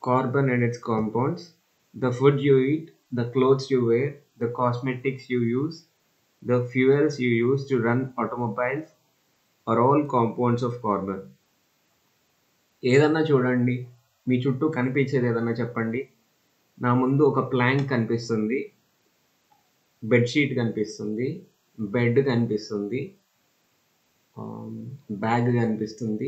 carbon and its compounds, the food you eat, the clothes you wear, the cosmetics you use, the fuels you use to run automobiles are all compounds of carbon. ఏదన్నా చూడండి మీ చుట్టూ కనిపించేది ఏదన్నా చెప్పండి నా ముందు ఒక Planck కనిపిస్తుంది బెడ్షీట్ కనిపిస్తుంది బెడ్ కనిపిస్తుంది బ్యాగ్ కనిపిస్తుంది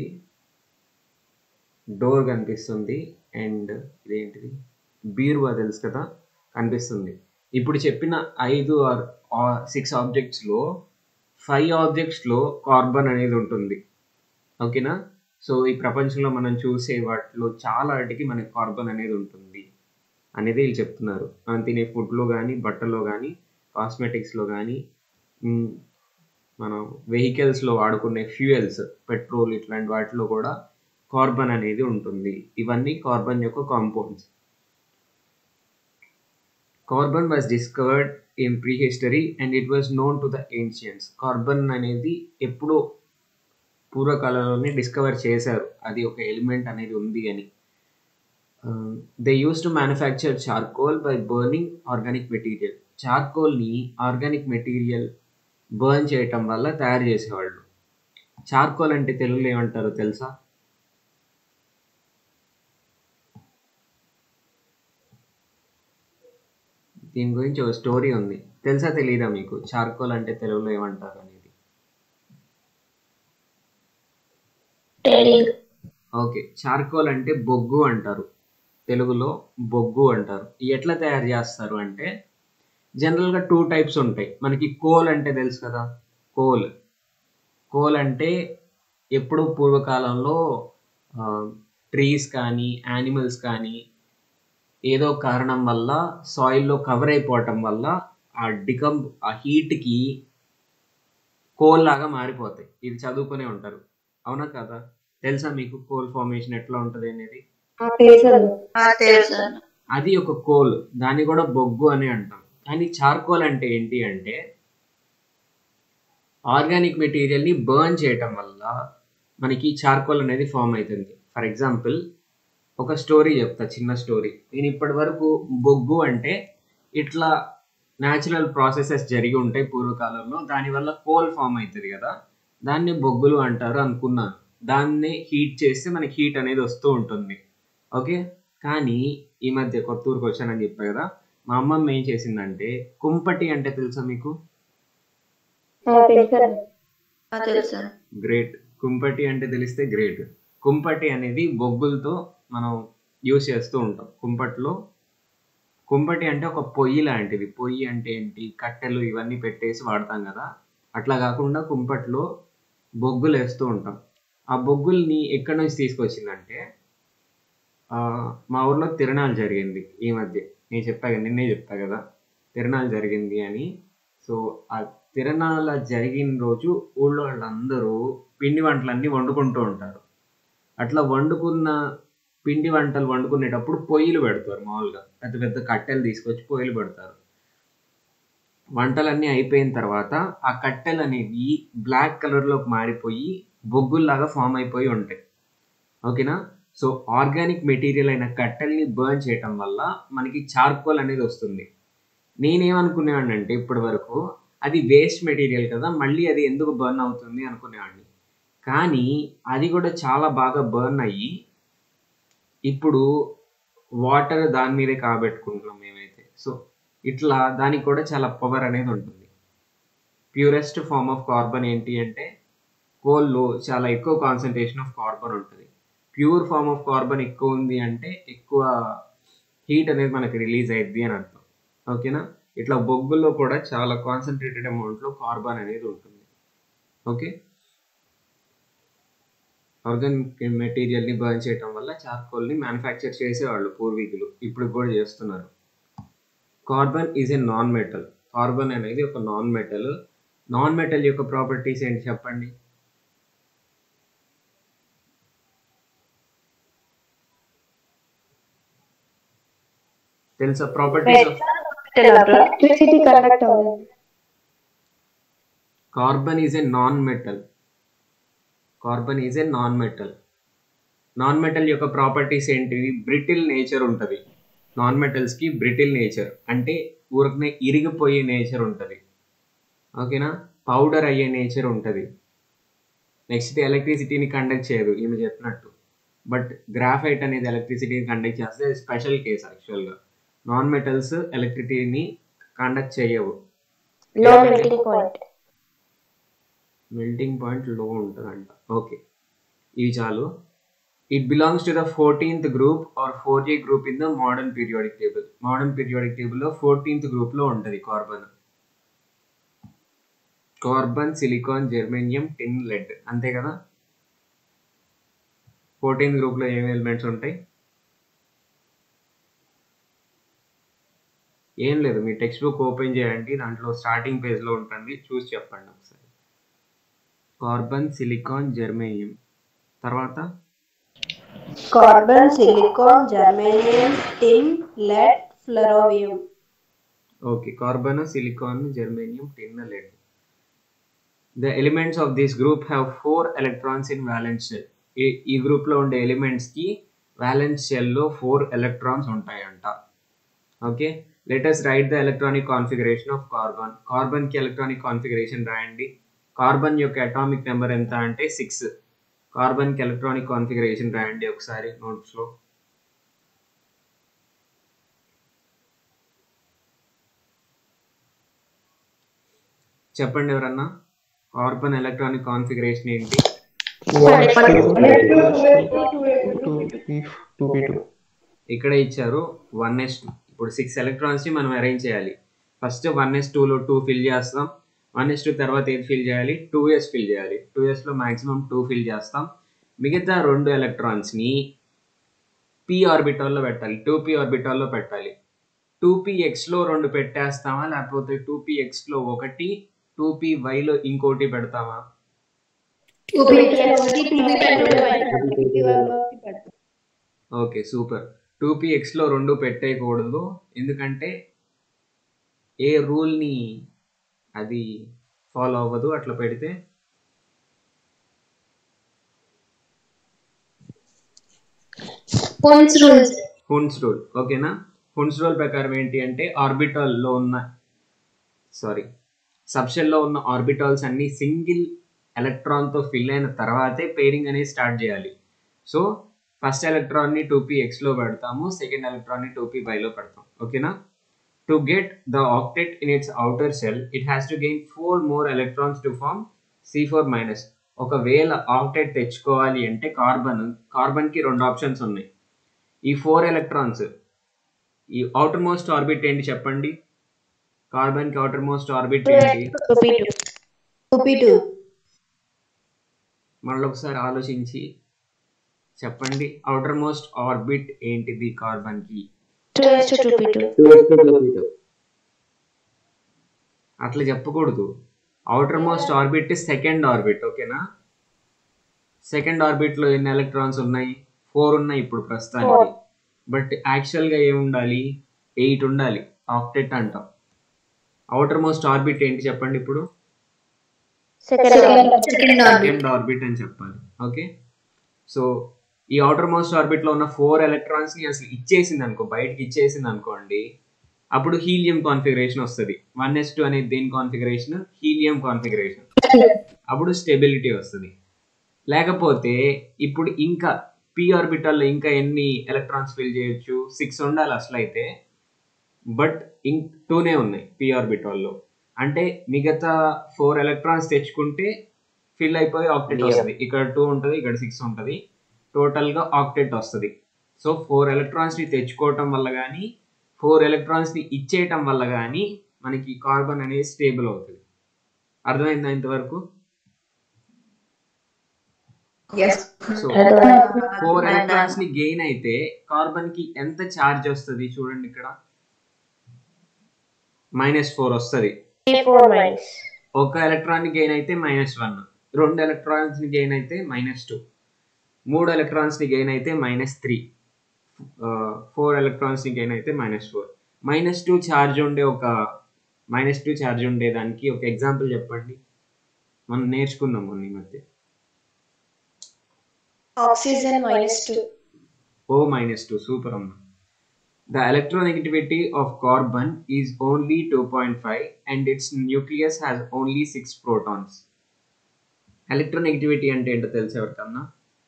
డోర్ కనిపిస్తుంది అండ్ ఇదేంటిది బీరువా తెలుసు కదా కనిపిస్తుంది ఇప్పుడు చెప్పిన ఐదు ఆర్ సిక్స్ ఆబ్జెక్ట్స్లో ఫైవ్ ఆబ్జెక్ట్స్లో కార్బన్ అనేది ఉంటుంది ఓకేనా సో ఈ ప్రపంచంలో మనం చూసే వాటిలో చాలా వాటికి మనకి కార్బన్ అనేది ఉంటుంది అనేది వీళ్ళు చెప్తున్నారు మనం తినే ఫుడ్లో కానీ బట్టలో కానీ కాస్మెటిక్స్లో కానీ మనం వెహికల్స్లో వాడుకునే ఫ్యూయల్స్ పెట్రోల్ ఇట్లాంటి వాటిలో కూడా కార్బన్ అనేది ఉంటుంది ఇవన్నీ కార్బన్ యొక్క compounds carbon was discovered in prehistory and it was known to the ancients carbon అనేది ఎప్పుడో పూర్వకాలంలోనే డిస్కవర్ చేశారు అది ఒక ఎలిమెంట్ అనేది ఉంది అని they use to manufacture charcoal by burning organic material చార్కోల్ని ఆర్గానిక్ మెటీరియల్ బర్న్ చేయటం వల్ల తయారు చేసేవాళ్ళు చార్కోల్ అంటే తెలుగులో ఏమంటారో తెలుసా దీని గురించి ఒక స్టోరీ ఉంది తెలుసా తెలీదా మీకు చార్కోల్ అంటే తెలుగులో ఏమంటారు అనేది ఓకే చార్కోల్ అంటే బొగ్గు అంటారు తెలుగులో బొగ్గు అంటారు ఎట్లా తయారు చేస్తారు అంటే జనరల్గా టూ టైప్స్ ఉంటాయి మనకి కోల్ అంటే తెలుసు కదా కోల్ కోల్ అంటే ఎప్పుడు పూర్వకాలంలో ట్రీస్ కానీ యానిమల్స్ కానీ ఏదో కారణం వల్ల సాయిల్లో కవర్ అయిపోవటం వల్ల ఆ డికం ఆ హీట్కి కోల్ లాగా మారిపోతాయి ఇది చదువుకునే ఉంటారు అవునా కదా తెలుసా మీకు కోల్ ఫార్మేషన్ ఎట్లా ఉంటుంది అనేది అది ఒక కోల్ దాన్ని కూడా బొగ్గు అని అంటాం కానీ చార్కోల్ అంటే ఏంటి అంటే ఆర్గానిక్ మెటీరియల్ని బర్న్ చేయటం వల్ల మనకి చార్కోల్ అనేది ఫామ్ అవుతుంది ఫర్ ఎగ్జాంపుల్ ఒక స్టోరీ చెప్తా చిన్న స్టోరీ నేను ఇప్పటి వరకు బొగ్గు అంటే ఇట్లా న్యాచురల్ ప్రాసెసెస్ జరిగి ఉంటాయి పూర్వకాలంలో దానివల్ల కోల్ ఫామ్ అవుతుంది కదా దాన్ని బొగ్గులు అంటారు అనుకున్నాను దాన్ని హీట్ చేస్తే మనకి హీట్ అనేది వస్తూ ఉంటుంది ఓకే కానీ ఈ మధ్య కొత్త ఊరికి వచ్చానని చెప్పా కదా మా అమ్మమ్మ ఏం చేసిందంటే కుంపటి అంటే తెలుసా మీకు గ్రేట్ కుంపటి అంటే తెలిస్తే గ్రేట్ కుంపటి అనేది బొగ్గులతో మనం యూస్ చేస్తూ ఉంటాం కుంపట్లో కుంపటి అంటే ఒక పొయ్యి లాంటిది పొయ్యి అంటే ఏంటి కట్టెలు ఇవన్నీ పెట్టేసి వాడతాం కదా అట్లా కాకుండా కుంపట్లో బొగ్గులు వేస్తూ ఉంటాం ఆ బొగ్గుల్ని ఎక్కడి నుంచి తీసుకొచ్చిందంటే మా ఊర్లో తిరణాలు జరిగింది ఈ మధ్య నేను చెప్పా కదా నిన్నే చెప్పా కదా తిరణాలు జరిగింది అని సో ఆ తిరణాల జరిగిన రోజు ఊళ్ళో వాళ్ళందరూ పిండి వంటలన్నీ వండుకుంటూ ఉంటారు అట్లా వండుకున్న పిండి వంటలు వండుకునేటప్పుడు పొయ్యిలు పెడతారు మామూలుగా పెద్ద పెద్ద కట్టెలు తీసుకొచ్చి పొయ్యిలు పెడతారు వంటలన్నీ అయిపోయిన తర్వాత ఆ కట్టెలు అనేవి బ్లాక్ కలర్లోకి మారిపోయి బొగ్గుల్లాగా ఫామ్ అయిపోయి ఉంటాయి ఓకేనా సో ఆర్గానిక్ మెటీరియల్ అయిన కట్టెల్ని బర్న్ చేయటం వల్ల మనకి చార్కోల్ అనేది వస్తుంది నేనేమనుకునేవాడిని అంటే ఇప్పటి వరకు అది వేస్ట్ మెటీరియల్ కదా మళ్ళీ అది ఎందుకు బర్న్ అవుతుంది అనుకునేవాడిని కానీ అది కూడా చాలా బాగా బర్న్ అయ్యి ఇప్పుడు వాటర్ దాని మీదే కాబెట్టుకుంటున్నాం మేమైతే సో ఇట్లా దానికి కూడా చాలా పవర్ అనేది ఉంటుంది ప్యూరెస్ట్ ఫార్మ్ ఆఫ్ కార్బన్ ఏంటి అంటే కోల్లో చాలా ఎక్కువ కాన్సన్ట్రేషన్ ఆఫ్ కార్బన్ ఉంటుంది ప్యూర్ ఫార్మ్ ఆఫ్ కార్బన్ ఎక్కువ ఉంది అంటే ఎక్కువ హీట్ అనేది మనకి రిలీజ్ అయ్యిద్ది అని అర్థం ఓకేనా ఇట్లా బొగ్గుల్లో కూడా చాలా కాన్సన్ట్రేటెడ్ అమౌంట్లో కార్బన్ అనేది ఉంటుంది ఓకే ఆర్గానిక్ మెటీరియల్ని బర్న్ చేయటం వల్ల చార్కోల్ని మ్యానుఫ్యాక్చర్ చేసేవాళ్ళు పూర్వీకులు ఇప్పుడు కూడా చేస్తున్నారు carbon is a non metal carbon అనేది ఒక నాన్ మెటల్ నాన్ మెటల్ యొక్క ప్రాపర్టీస్ ఏంటి చెప్పండి తెలుసా ప్రాపర్టీస్ ఆఫ్ ఎలక్ట్రిసిటీ కండక్ట్ అవ్వదు carbon is a non metal carbon is a non metal non metal యొక్క ప్రాపర్టీస్ ఏంటివి బ్రిటిల్ నేచర్ ఉంటుంది నాన్ మెటల్స్కి బ్రిటిల్ నేచర్ అంటే ఊరకనే ఇరిగిపోయే నేచర్ ఉంటుంది ఓకేనా పౌడర్ అయ్యే నేచర్ ఉంటుంది నెక్స్ట్ ఎలక్ట్రిసిటీని కండక్ట్ చేయదు ఈమె చెప్పినట్టు బట్ గ్రాఫైట్ అనేది ఎలక్ట్రిసిటీని కండక్ట్ చేస్తే స్పెషల్ కేస్ యాక్చువల్గా నాన్ మెటల్స్ ఎలక్ట్రిసిటీని కండక్ట్ చేయవు low melting point melting point లో ఉంటుందంట ఓకే ఇవి చాలు it belongs to the fourteenth group or four G group in the modern periodic table modern periodic టేబుల్లో ఫోర్టీన్త్ గ్రూప్లో ఉంటుంది carbon carbon silicon germanium tin lead అంతే కదా ఫోర్టీన్త్ గ్రూప్లో ఏమేమి ఎలిమెంట్స్ ఉంటాయి ఏం లేదు మీ టెక్స్ట్ బుక్ ఓపెన్ చేయండి దాంట్లో స్టార్టింగ్ పేజ్లో ఉంటుంది చూసి చెప్పండి ఒకసారి కార్బన్ సిలికాన్ జెర్మేనియం తర్వాత carbon silicon germanium tin lead flerovium okay carbon silicon germanium tin lead the elements of this group have four electrons in valence shell ఈ ఈ గ్రూప్లో ఉండే ఎలిమెంట్స్కి వ్యాలెన్స్ షెల్లో ఫోర్ ఎలక్ట్రాన్స్ ఉంటాయంట okay let us write the electronic configuration of carbon కార్బన్కి electronic configuration రాయండి కార్బన్ యొక్క అటామిక్ నెంబర్ ఎంత అంటే సిక్స్ కార్బన్కి ఎలక్ట్రానిక్ కాన్ఫిగరేషన్ రాయండి ఒకసారి నోట్స్లో చెప్పండి ఎవరన్నా కార్బన్ ఎలక్ట్రానిక్ కాన్ఫిగరేషన్ ఏంటి ఇక్కడ ఇచ్చారు వన్ ఎస్ టూ ఇప్పుడు సిక్స్ ఎలక్ట్రాన్స్ని మనం అరేంజ్ చేయాలి ఫస్ట్ వన్ ఎస్ టూలో టూ ఫిల్ చేస్తాం వన్ ఎస్ టూ తర్వాత ఏది ఫిల్ చేయాలి టూ ఎస్ ఫిల్ చేయాలి టూ ఎస్లో మాక్సిమం టూ ఫిల్ చేస్తాం మిగతా రెండు ఎలక్ట్రాన్స్ని పి ఆర్బిటాల్లో పెట్టాలి టూ పి ఆర్బిటాల్లో పెట్టాలి టూ పి ఎక్స్లో రెండు పెట్టేస్తామా లేకపోతే టూ పి ఎక్స్లో ఒకటి టూ పి వైలో ఇంకోటి పెడతామా ఓకే సూపర్ టూ పి ఎక్స్లో రెండు పెట్టేయకూడదు ఎందుకంటే ఏ రూల్ని అది ఫాలో అవ్వదు అట్లా పెడితే హున్స్ రూల్ ఓకేనా హున్స్ రూల్ ప్రకారం ఏంటి అంటే ఆర్బిటాల్లో ఉన్న సారీ సబ్షెల్లో ఉన్న ఆర్బిటాల్స్ అన్ని సింగిల్ ఎలక్ట్రాన్తో ఫిల్ అయిన తర్వాతే పేరింగ్ అనేది స్టార్ట్ చేయాలి సో ఫస్ట్ ఎలక్ట్రాన్ని టూ పీ ఎక్స్లో పెడతాము సెకండ్ ఎలక్ట్రాన్ని టూ పీ వైలో పెడతాం ఓకేనా to get the octet in its outer shell it has to gain four more electrons to form C four minus ఒకవేళ ఆక్టెట్ తెచ్చుకోవాలి అంటే కార్బన్ కార్బన్కి రెండు ఆప్షన్స్ ఉన్నాయి ఈ ఫోర్ ఎలక్ట్రాన్స్ ఈ అవుటర్ మోస్ట్ ఆర్బిట్ ఏంటి చెప్పండి కార్బన్కి అవుటర్ మోస్ట్ ఆర్బిట్ ఏంటి మళ్ళీ ఒకసారి ఆలోచించి చెప్పండి అవుటర్ మోస్ట్ ఆర్బిట్ ఏంటిది కార్బన్ కి అట్లా చెప్పకూడదు outermost orbit second orbit ఓకేనా సెకండ్ ఆర్బిట్ లో ఎన్ని ఎలక్ట్రాన్స్ ఉన్నాయి ఫోర్ ఉన్నాయి ఇప్పుడు ప్రస్తుతానికి బట్ యాక్చువల్ గా ఏమి ఉండాలి ఎయిట్ ఉండాలి ఆక్టెట్ అంటాం అవుటర్ మోస్ట్ ఆర్బిట్ ఏంటి చెప్పండి ఇప్పుడు సెకండ్ ఆర్బిట్ అని చెప్పాలి ఓకే సో ఈ అవుటర్ మోస్ట్ ఆర్బిట్ లో ఉన్న ఫోర్ ఎలక్ట్రాన్స్ ని అసలు ఇచ్చేసింది అనుకో బయటకి ఇచ్చేసింది అనుకోండి అప్పుడు హీలియం కాన్ఫిగరేషన్ వస్తుంది వన్ ఎస్ టూ అనేది దేని కాన్ఫిగరేషన్ హీలియం కాన్ఫిగరేషన్ అప్పుడు స్టెబిలిటీ వస్తుంది లేకపోతే ఇప్పుడు ఇంకా పి ఆర్బిటల్లో ఇంకా ఎన్ని ఎలక్ట్రాన్స్ ఫిల్ చేయొచ్చు సిక్స్ ఉండాలి అసలు అయితే బట్ ఇం టూనే ఉన్నాయి పి ఆర్బిటాల్లో అంటే మిగతా ఫోర్ ఎలక్ట్రాన్స్ తెచ్చుకుంటే ఫిల్ అయిపోయి ఆక్టెట్ వస్తుంది ఇక్కడ టూ ఉంటుంది ఇక్కడ సిక్స్ ఉంటుంది టోటల్గా ఆక్టెట్ వస్తుంది సో ఫోర్ ఎలక్ట్రాన్స్ని తెచ్చుకోవటం వల్ల కానీ ఫోర్ ఎలక్ట్రాన్స్ని ఇచ్చేయటం వల్ల కానీ మనకి కార్బన్ అనేది స్టేబుల్ అవుతుంది అర్థమైందా ఇంతవరకు సో ఫోర్ ఎలక్ట్రాన్స్ ని గెయిన్ అయితే కార్బన్ కి ఎంత ఛార్జ్ వస్తుంది చూడండి ఇక్కడ మైనస్ ఫోర్ వస్తుంది ఒక ఎలక్ట్రాన్ ని గెయిన్ అయితే మైనస్ వన్ రెండు ఎలక్ట్రాన్స్ ని గెయిన్ అయితే మైనస్ టూ మూడు ఎలక్ట్రాన్స్ ని గెయిన్ అయితే మైనస్ త్రీ ఫోర్ ఎలక్ట్రాన్స్ ని గెయిన్ అయితే minus four minus two charge ఉండే ఒక మైనస్ టూ ఛార్జ్ ఉండే దానికి ఒక ఎగ్జాంపుల్ చెప్పండి మనం నేర్చుకున్నాం మొన్న ఈ మధ్య oxygen minus two O minus 2, super amma. The electronegativity of carbon is only 2.5 and its nucleus has only 6 protons. Electronegativity అంటే ఏంటో తెలుసు ఎవరికన్నా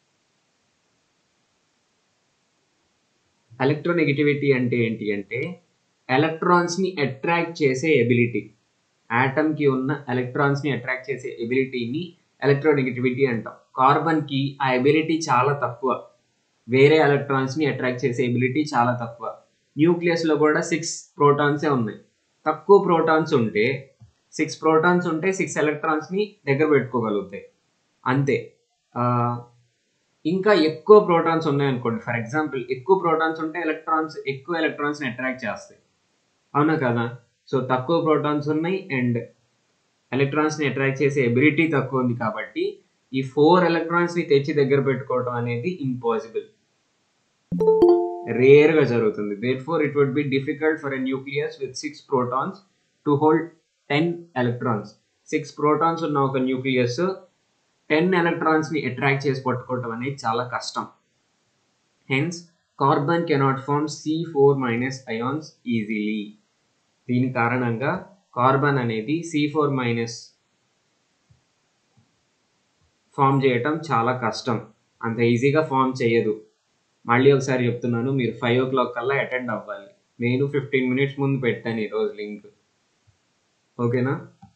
ఎలక్ట్రోనెగటివిటీ అంటే ఏంటి అంటే ఎలక్ట్రాన్స్ని అట్రాక్ట్ చేసే ఎబిలిటీ కి ఉన్న ఎలక్ట్రాన్స్ని అట్రాక్ట్ చేసే ఎబిలిటీని ఎలక్ట్రోనెగటివిటీ అంటాం కార్బన్కి ఆ ఎబిలిటీ చాలా తక్కువ వేరే ఎలక్ట్రాన్స్ని అట్రాక్ట్ చేసే ఎబిలిటీ చాలా తక్కువ న్యూక్లియస్లో కూడా సిక్స్ ప్రోటాన్సే ఉన్నాయి తక్కువ ప్రోటాన్స్ ఉంటే సిక్స్ ప్రోటాన్స్ ఉంటే సిక్స్ ఎలక్ట్రాన్స్ని దగ్గర పెట్టుకోగలుగుతాయి అంతే ఆ, ఇంకా ఎక్కువ ప్రోటాన్స్ ఉన్నాయనుకోండి ఫర్ ఎగ్జాంపుల్ ఎక్కువ ప్రోటాన్స్ ఉంటే ఎలక్ట్రాన్స్ ఎక్కువ ఎలక్ట్రాన్స్ని అట్రాక్ట్ చేస్తాయి అవునా కదా సో తక్కువ ప్రోటాన్స్ ఉన్నాయి అండ్ ఎలక్ట్రాన్స్ని అట్రాక్ట్ చేసే ఎబిలిటీ తక్కువ ఉంది కాబట్టి ఈ ఫోర్ ఎలక్ట్రాన్స్ని తెచ్చి దగ్గర పెట్టుకోవడం అనేది ఇంపాసిబుల్ రేర్గా జరుగుతుంది therefore it would be difficult for a nucleus with six protons to hold ten electrons six protons ఉన్న ఒక న్యూక్లియస్ టెన్ ఎలక్ట్రాన్స్ని అట్రాక్ట్ చేసి పట్టుకోవటం అనేది చాలా కష్టం hence carbon cannot form C four minus ions easily దీని కారణంగా కార్బన్ అనేది సి ఫోర్ మైనస్ ఫామ్ చేయటం చాలా కష్టం అంత ఈజీగా ఫామ్ చేయదు మళ్ళీ ఒకసారి చెప్తున్నాను మీరు ఫైవ్ ఓ క్లాక్ కల్లా అటెండ్ అవ్వాలి నేను ఫిఫ్టీన్ మినిట్స్ ముందు పెట్టాను ఈరోజు లింక్ ఓకేనా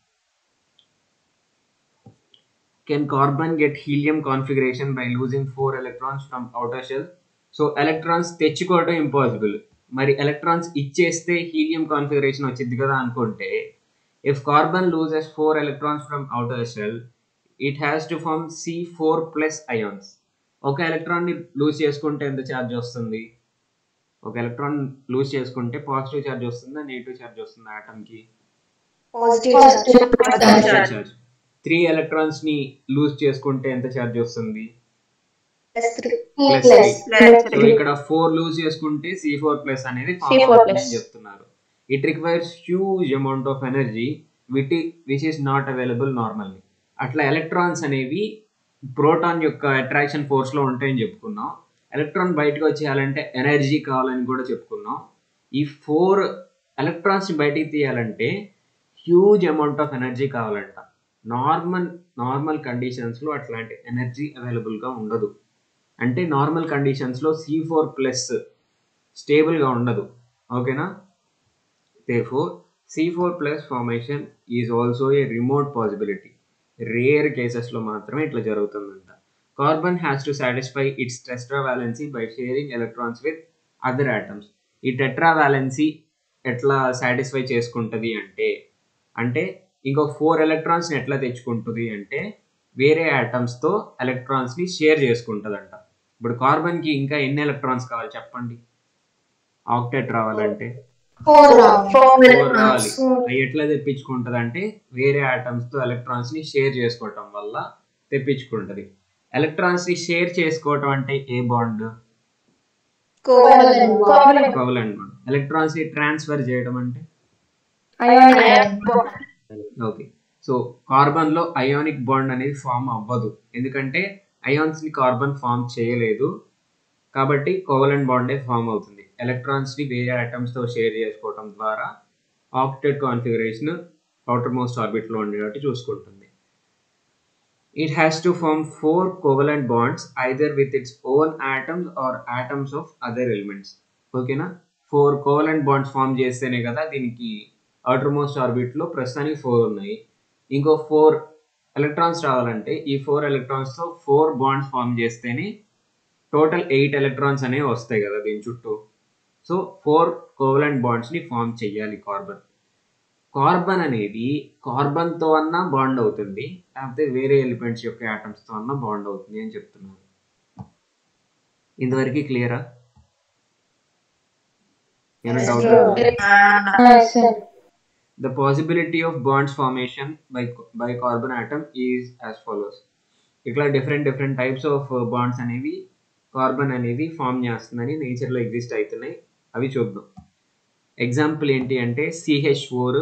can carbon get helium configuration by losing four electrons from outer shell so electrons తెచ్చుకోవడం ఇంపాసిబుల్ మరి ఎలక్ట్రాన్స్ ఇచ్చేస్తే హీలియం కాన్ఫిగరేషన్ వచ్చింది కదా అనుకుంటే if carbon loses four electrons from outer shell it has to form C four plus ions ఒక ఎలక్ట్రాన్ని lose చేసుకుంటే ఎంత ఛార్జ్ వస్తుంది ఒక ఎలక్ట్రాన్ లూజ్ చేసుకుంటే పాజిటివ్ ఛార్జ్ వస్తుందా నెగిటివ్ ఛార్జ్ వస్తుందా ఆటమ్కి పాజిటివ్ ఛార్జ్ త్రీ ఎలక్ట్రాన్స్ ని లూజ్ చేసుకుంటే ఎంత ఛార్జ్ వస్తుంది plus three plus plus so ఇక్కడ ఫోర్ లూజ్ చేసుకుంటే సి ఫోర్ ప్లస్ అనేది C4 ఫార్మ్ plus. చెప్తున్నారు it requires huge amount of energy విటి which is not available normally అట్లా ఎలక్ట్రాన్స్ అనేవి ప్రోటాన్ యొక్క అట్రాక్షన్ ఫోర్స్ లో ఉంటాయని చెప్పుకున్నాం ఎలక్ట్రాన్ బయటకు వచ్చేయాలంటే ఎనర్జీ కావాలని కూడా చెప్పుకున్నాం ఈ ఫోర్ ఎలక్ట్రాన్స్ ని బయటికి తీయాలంటే హ్యూజ్ అమౌంట్ ఆఫ్ ఎనర్జీ కావాలంట నార్మల్ నార్మల్ కండిషన్స్లో అట్లాంటి ఎనర్జీ అవైలబుల్గా ఉండదు అంటే నార్మల్ కండిషన్స్లో సి ఫోర్ ప్లస్ స్టేబుల్గా ఉండదు ఓకేనా therefore C4 plus formation is also a remote possibility rare కేసెస్లో మాత్రమే ఇట్లా జరుగుతుందంట carbon has to satisfy its tetra valency by sharing electrons with other atoms ఈ టెట్రా వ్యాలెన్సీ ఎట్లా సాటిస్ఫై చేసుకుంటుంది అంటే అంటే ఇంకో ఫోర్ ఎలక్ట్రాన్స్ని ఎట్లా తెచ్చుకుంటుంది అంటే వేరే ఆటమ్స్తో ఎలక్ట్రాన్స్ని షేర్ చేసుకుంటుందంట ఇప్పుడు కార్బన్కి ఇంకా ఎన్ని ఎలక్ట్రాన్స్ కావాలి చెప్పండి ఆక్టెట్ రావాలంటే ఫోర్ ఫోర్ రావాలి అవి ఎట్లా తెప్పించుకుంటది అంటే వేరే ఆటమ్స్ తో ఎలక్ట్రాన్స్ ని షేర్ చేసుకోవటం వల్ల తెప్పించుకుంటది ఎలక్ట్రాన్స్ ని షేర్ చేసుకోవటం అంటే ఏ bond covalent covalent bond electrons ని ట్రాన్స్ఫర్ చేయడం అంటే ఓకే సో కార్బన్ లో అయోనిక్ బాండ్ అనేది ఫామ్ అవ్వదు ఎందుకంటే అయాన్స్ ని కార్బన్ ఫామ్ చేయలేదు కాబట్టి కోవలెంట్ బాండే ఫామ్ అవుతుంది ఎలక్ట్రాన్స్ ని వేరే ఆటమ్స్ తో షేర్ చేసుకోవడం ద్వారా octet configuration outermost orbit లో ఉండేటట్టు చూసుకుంటుంది it has to form four covalent bonds either with its own atoms or atoms of other elements ఓకేనా ఫోర్ కోవలెంట్ బాండ్స్ ఫామ్ చేస్తేనే కదా దీనికి అవుటర్ మోస్ట్ ఆర్బిట్ లో ప్రస్తుతానికి ఫోర్ ఉన్నాయి ఇంకో ఫోర్ ఎలక్ట్రాన్స్ రావాలంటే ఈ ఫోర్ ఎలక్ట్రాన్స్ తో ఫోర్ బాండ్స్ ఫామ్ చేస్తేనే టోటల్ ఎయిట్ ఎలక్ట్రాన్స్ అనేవి వస్తాయి కదా దీని చుట్టూ సో ఫోర్ కోవలెంట్ బాండ్స్ని ఫామ్ చేయాలి కార్బన్ కార్బన్ అనేది కార్బన్తో అన్నా బాండ్ అవుతుంది లేకపోతే వేరే ఎలిమెంట్స్ యొక్క ఆటమ్స్తో అన్నా బాండ్ అవుతుంది అని చెప్తున్నారు ఇంతవరకు క్లియరా ఏమైనా doubt The possibility of bonds formation by, by carbon atom is as follows. ఇట్లా different different types of bonds అనేవి కార్బన్ అనేది ఫామ్ చేస్తుందని నేచర్లో ఎగ్జిస్ట్ అవుతున్నాయి అవి చూద్దాం ఎగ్జాంపుల్ ఏంటి అంటే C H four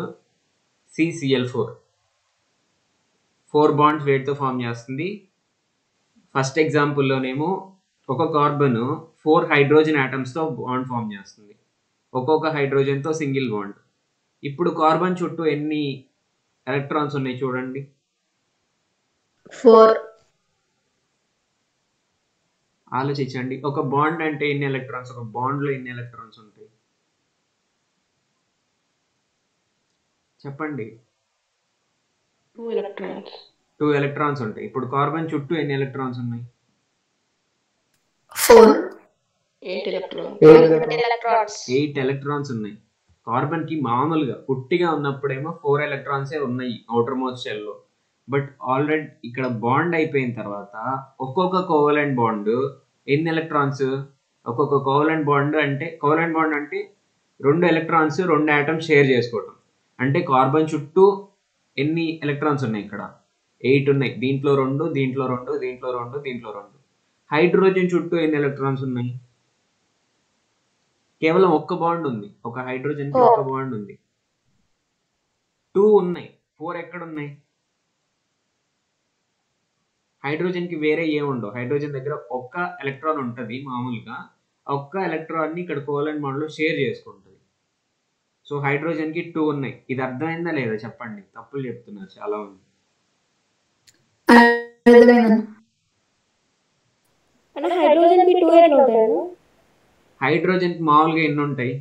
C C L four four bonds వేటితో ఫామ్ చేస్తుంది ఫస్ట్ ఎగ్జాంపుల్లోనేమో ఒక కార్బన్ ఫోర్ హైడ్రోజన్ ఆటమ్స్తో బాండ్ ఫామ్ చేస్తుంది ఒక్కొక్క హైడ్రోజన్తో సింగిల్ బాండ్ ఇప్పుడు కార్బన్ చుట్టూ ఎన్ని ఎలక్ట్రాన్స్ ఉన్నాయి చూడండి ఫోర్ ఆలోచించండి ఒక బాండ్ అంటే ఎన్ని ఎలక్ట్రాన్స్ ఒక బాండ్లో ఎన్ని ఎలక్ట్రాన్స్ ఉంటాయి చెప్పండి టూ ఎలక్ట్రాన్స్ టూ ఎలక్ట్రాన్స్ ఉంటాయి ఇప్పుడు కార్బన్ చుట్టూ ఎన్ని ఎలక్ట్రాన్స్ ఉన్నాయి four eight electrons electrons eight electrons ఉన్నాయి కార్బన్ కి మామూలుగా పుట్టిగా ఉన్నప్పుడేమో ఫోర్ ఎలక్ట్రాన్సే ఉన్నాయి అవుటర్ మోస్ట్ షెల్ లో బట్ ఆల్రెడీ ఇక్కడ బాండ్ అయిపోయిన తర్వాత ఒక్కొక్క కోవలెంట్ బాండ్ ఎన్ని ఎలక్ట్రాన్స్ ఒక్కొక్క కోవలెంట్ బాండ్ అంటే కోవలెంట్ బాండ్ అంటే రెండు ఎలక్ట్రాన్స్ రెండు ఆటమ్స్ షేర్ చేసుకోవటం అంటే కార్బన్ చుట్టూ ఎన్ని ఎలక్ట్రాన్స్ ఉన్నాయి ఇక్కడ ఎయిట్ ఉన్నాయి దీంట్లో రెండు దీంట్లో రెండు దీంట్లో రెండు దీంట్లో రెండు హైడ్రోజన్ చుట్టూ ఎన్ని ఎలక్ట్రాన్స్ ఉన్నాయి కేవలం ఒక్క బాండ్ ఉంది ఒక హైడ్రోజన్ కి ఒక్క బాండ్ ఉంది టూ ఉన్నాయి ఫోర్ ఎక్కడ ఉన్నాయి హైడ్రోజన్ కి వేరే ఏముండవు హైడ్రోజన్ దగ్గర ఒక్క ఎలక్ట్రాన్ ఉంటుంది మామూలుగా ఆ ఒక్క ఎలక్ట్రాన్ ని ఇక్కడ కోలెంట్ బాండ్ లో షేర్ చేసుకుంటుంది సో హైడ్రోజన్ కి టూ ఉన్నాయి ఇది అర్థమైందా లేదా చెప్పండి తప్పులు చెప్తున్నారు చాలా ఉంది అంటే హైడ్రోజన్ కి టూ ఎట్లా ఉంటాయి హైడ్రోజన్ కి మామూలుగా ఎన్ని ఉంటాయి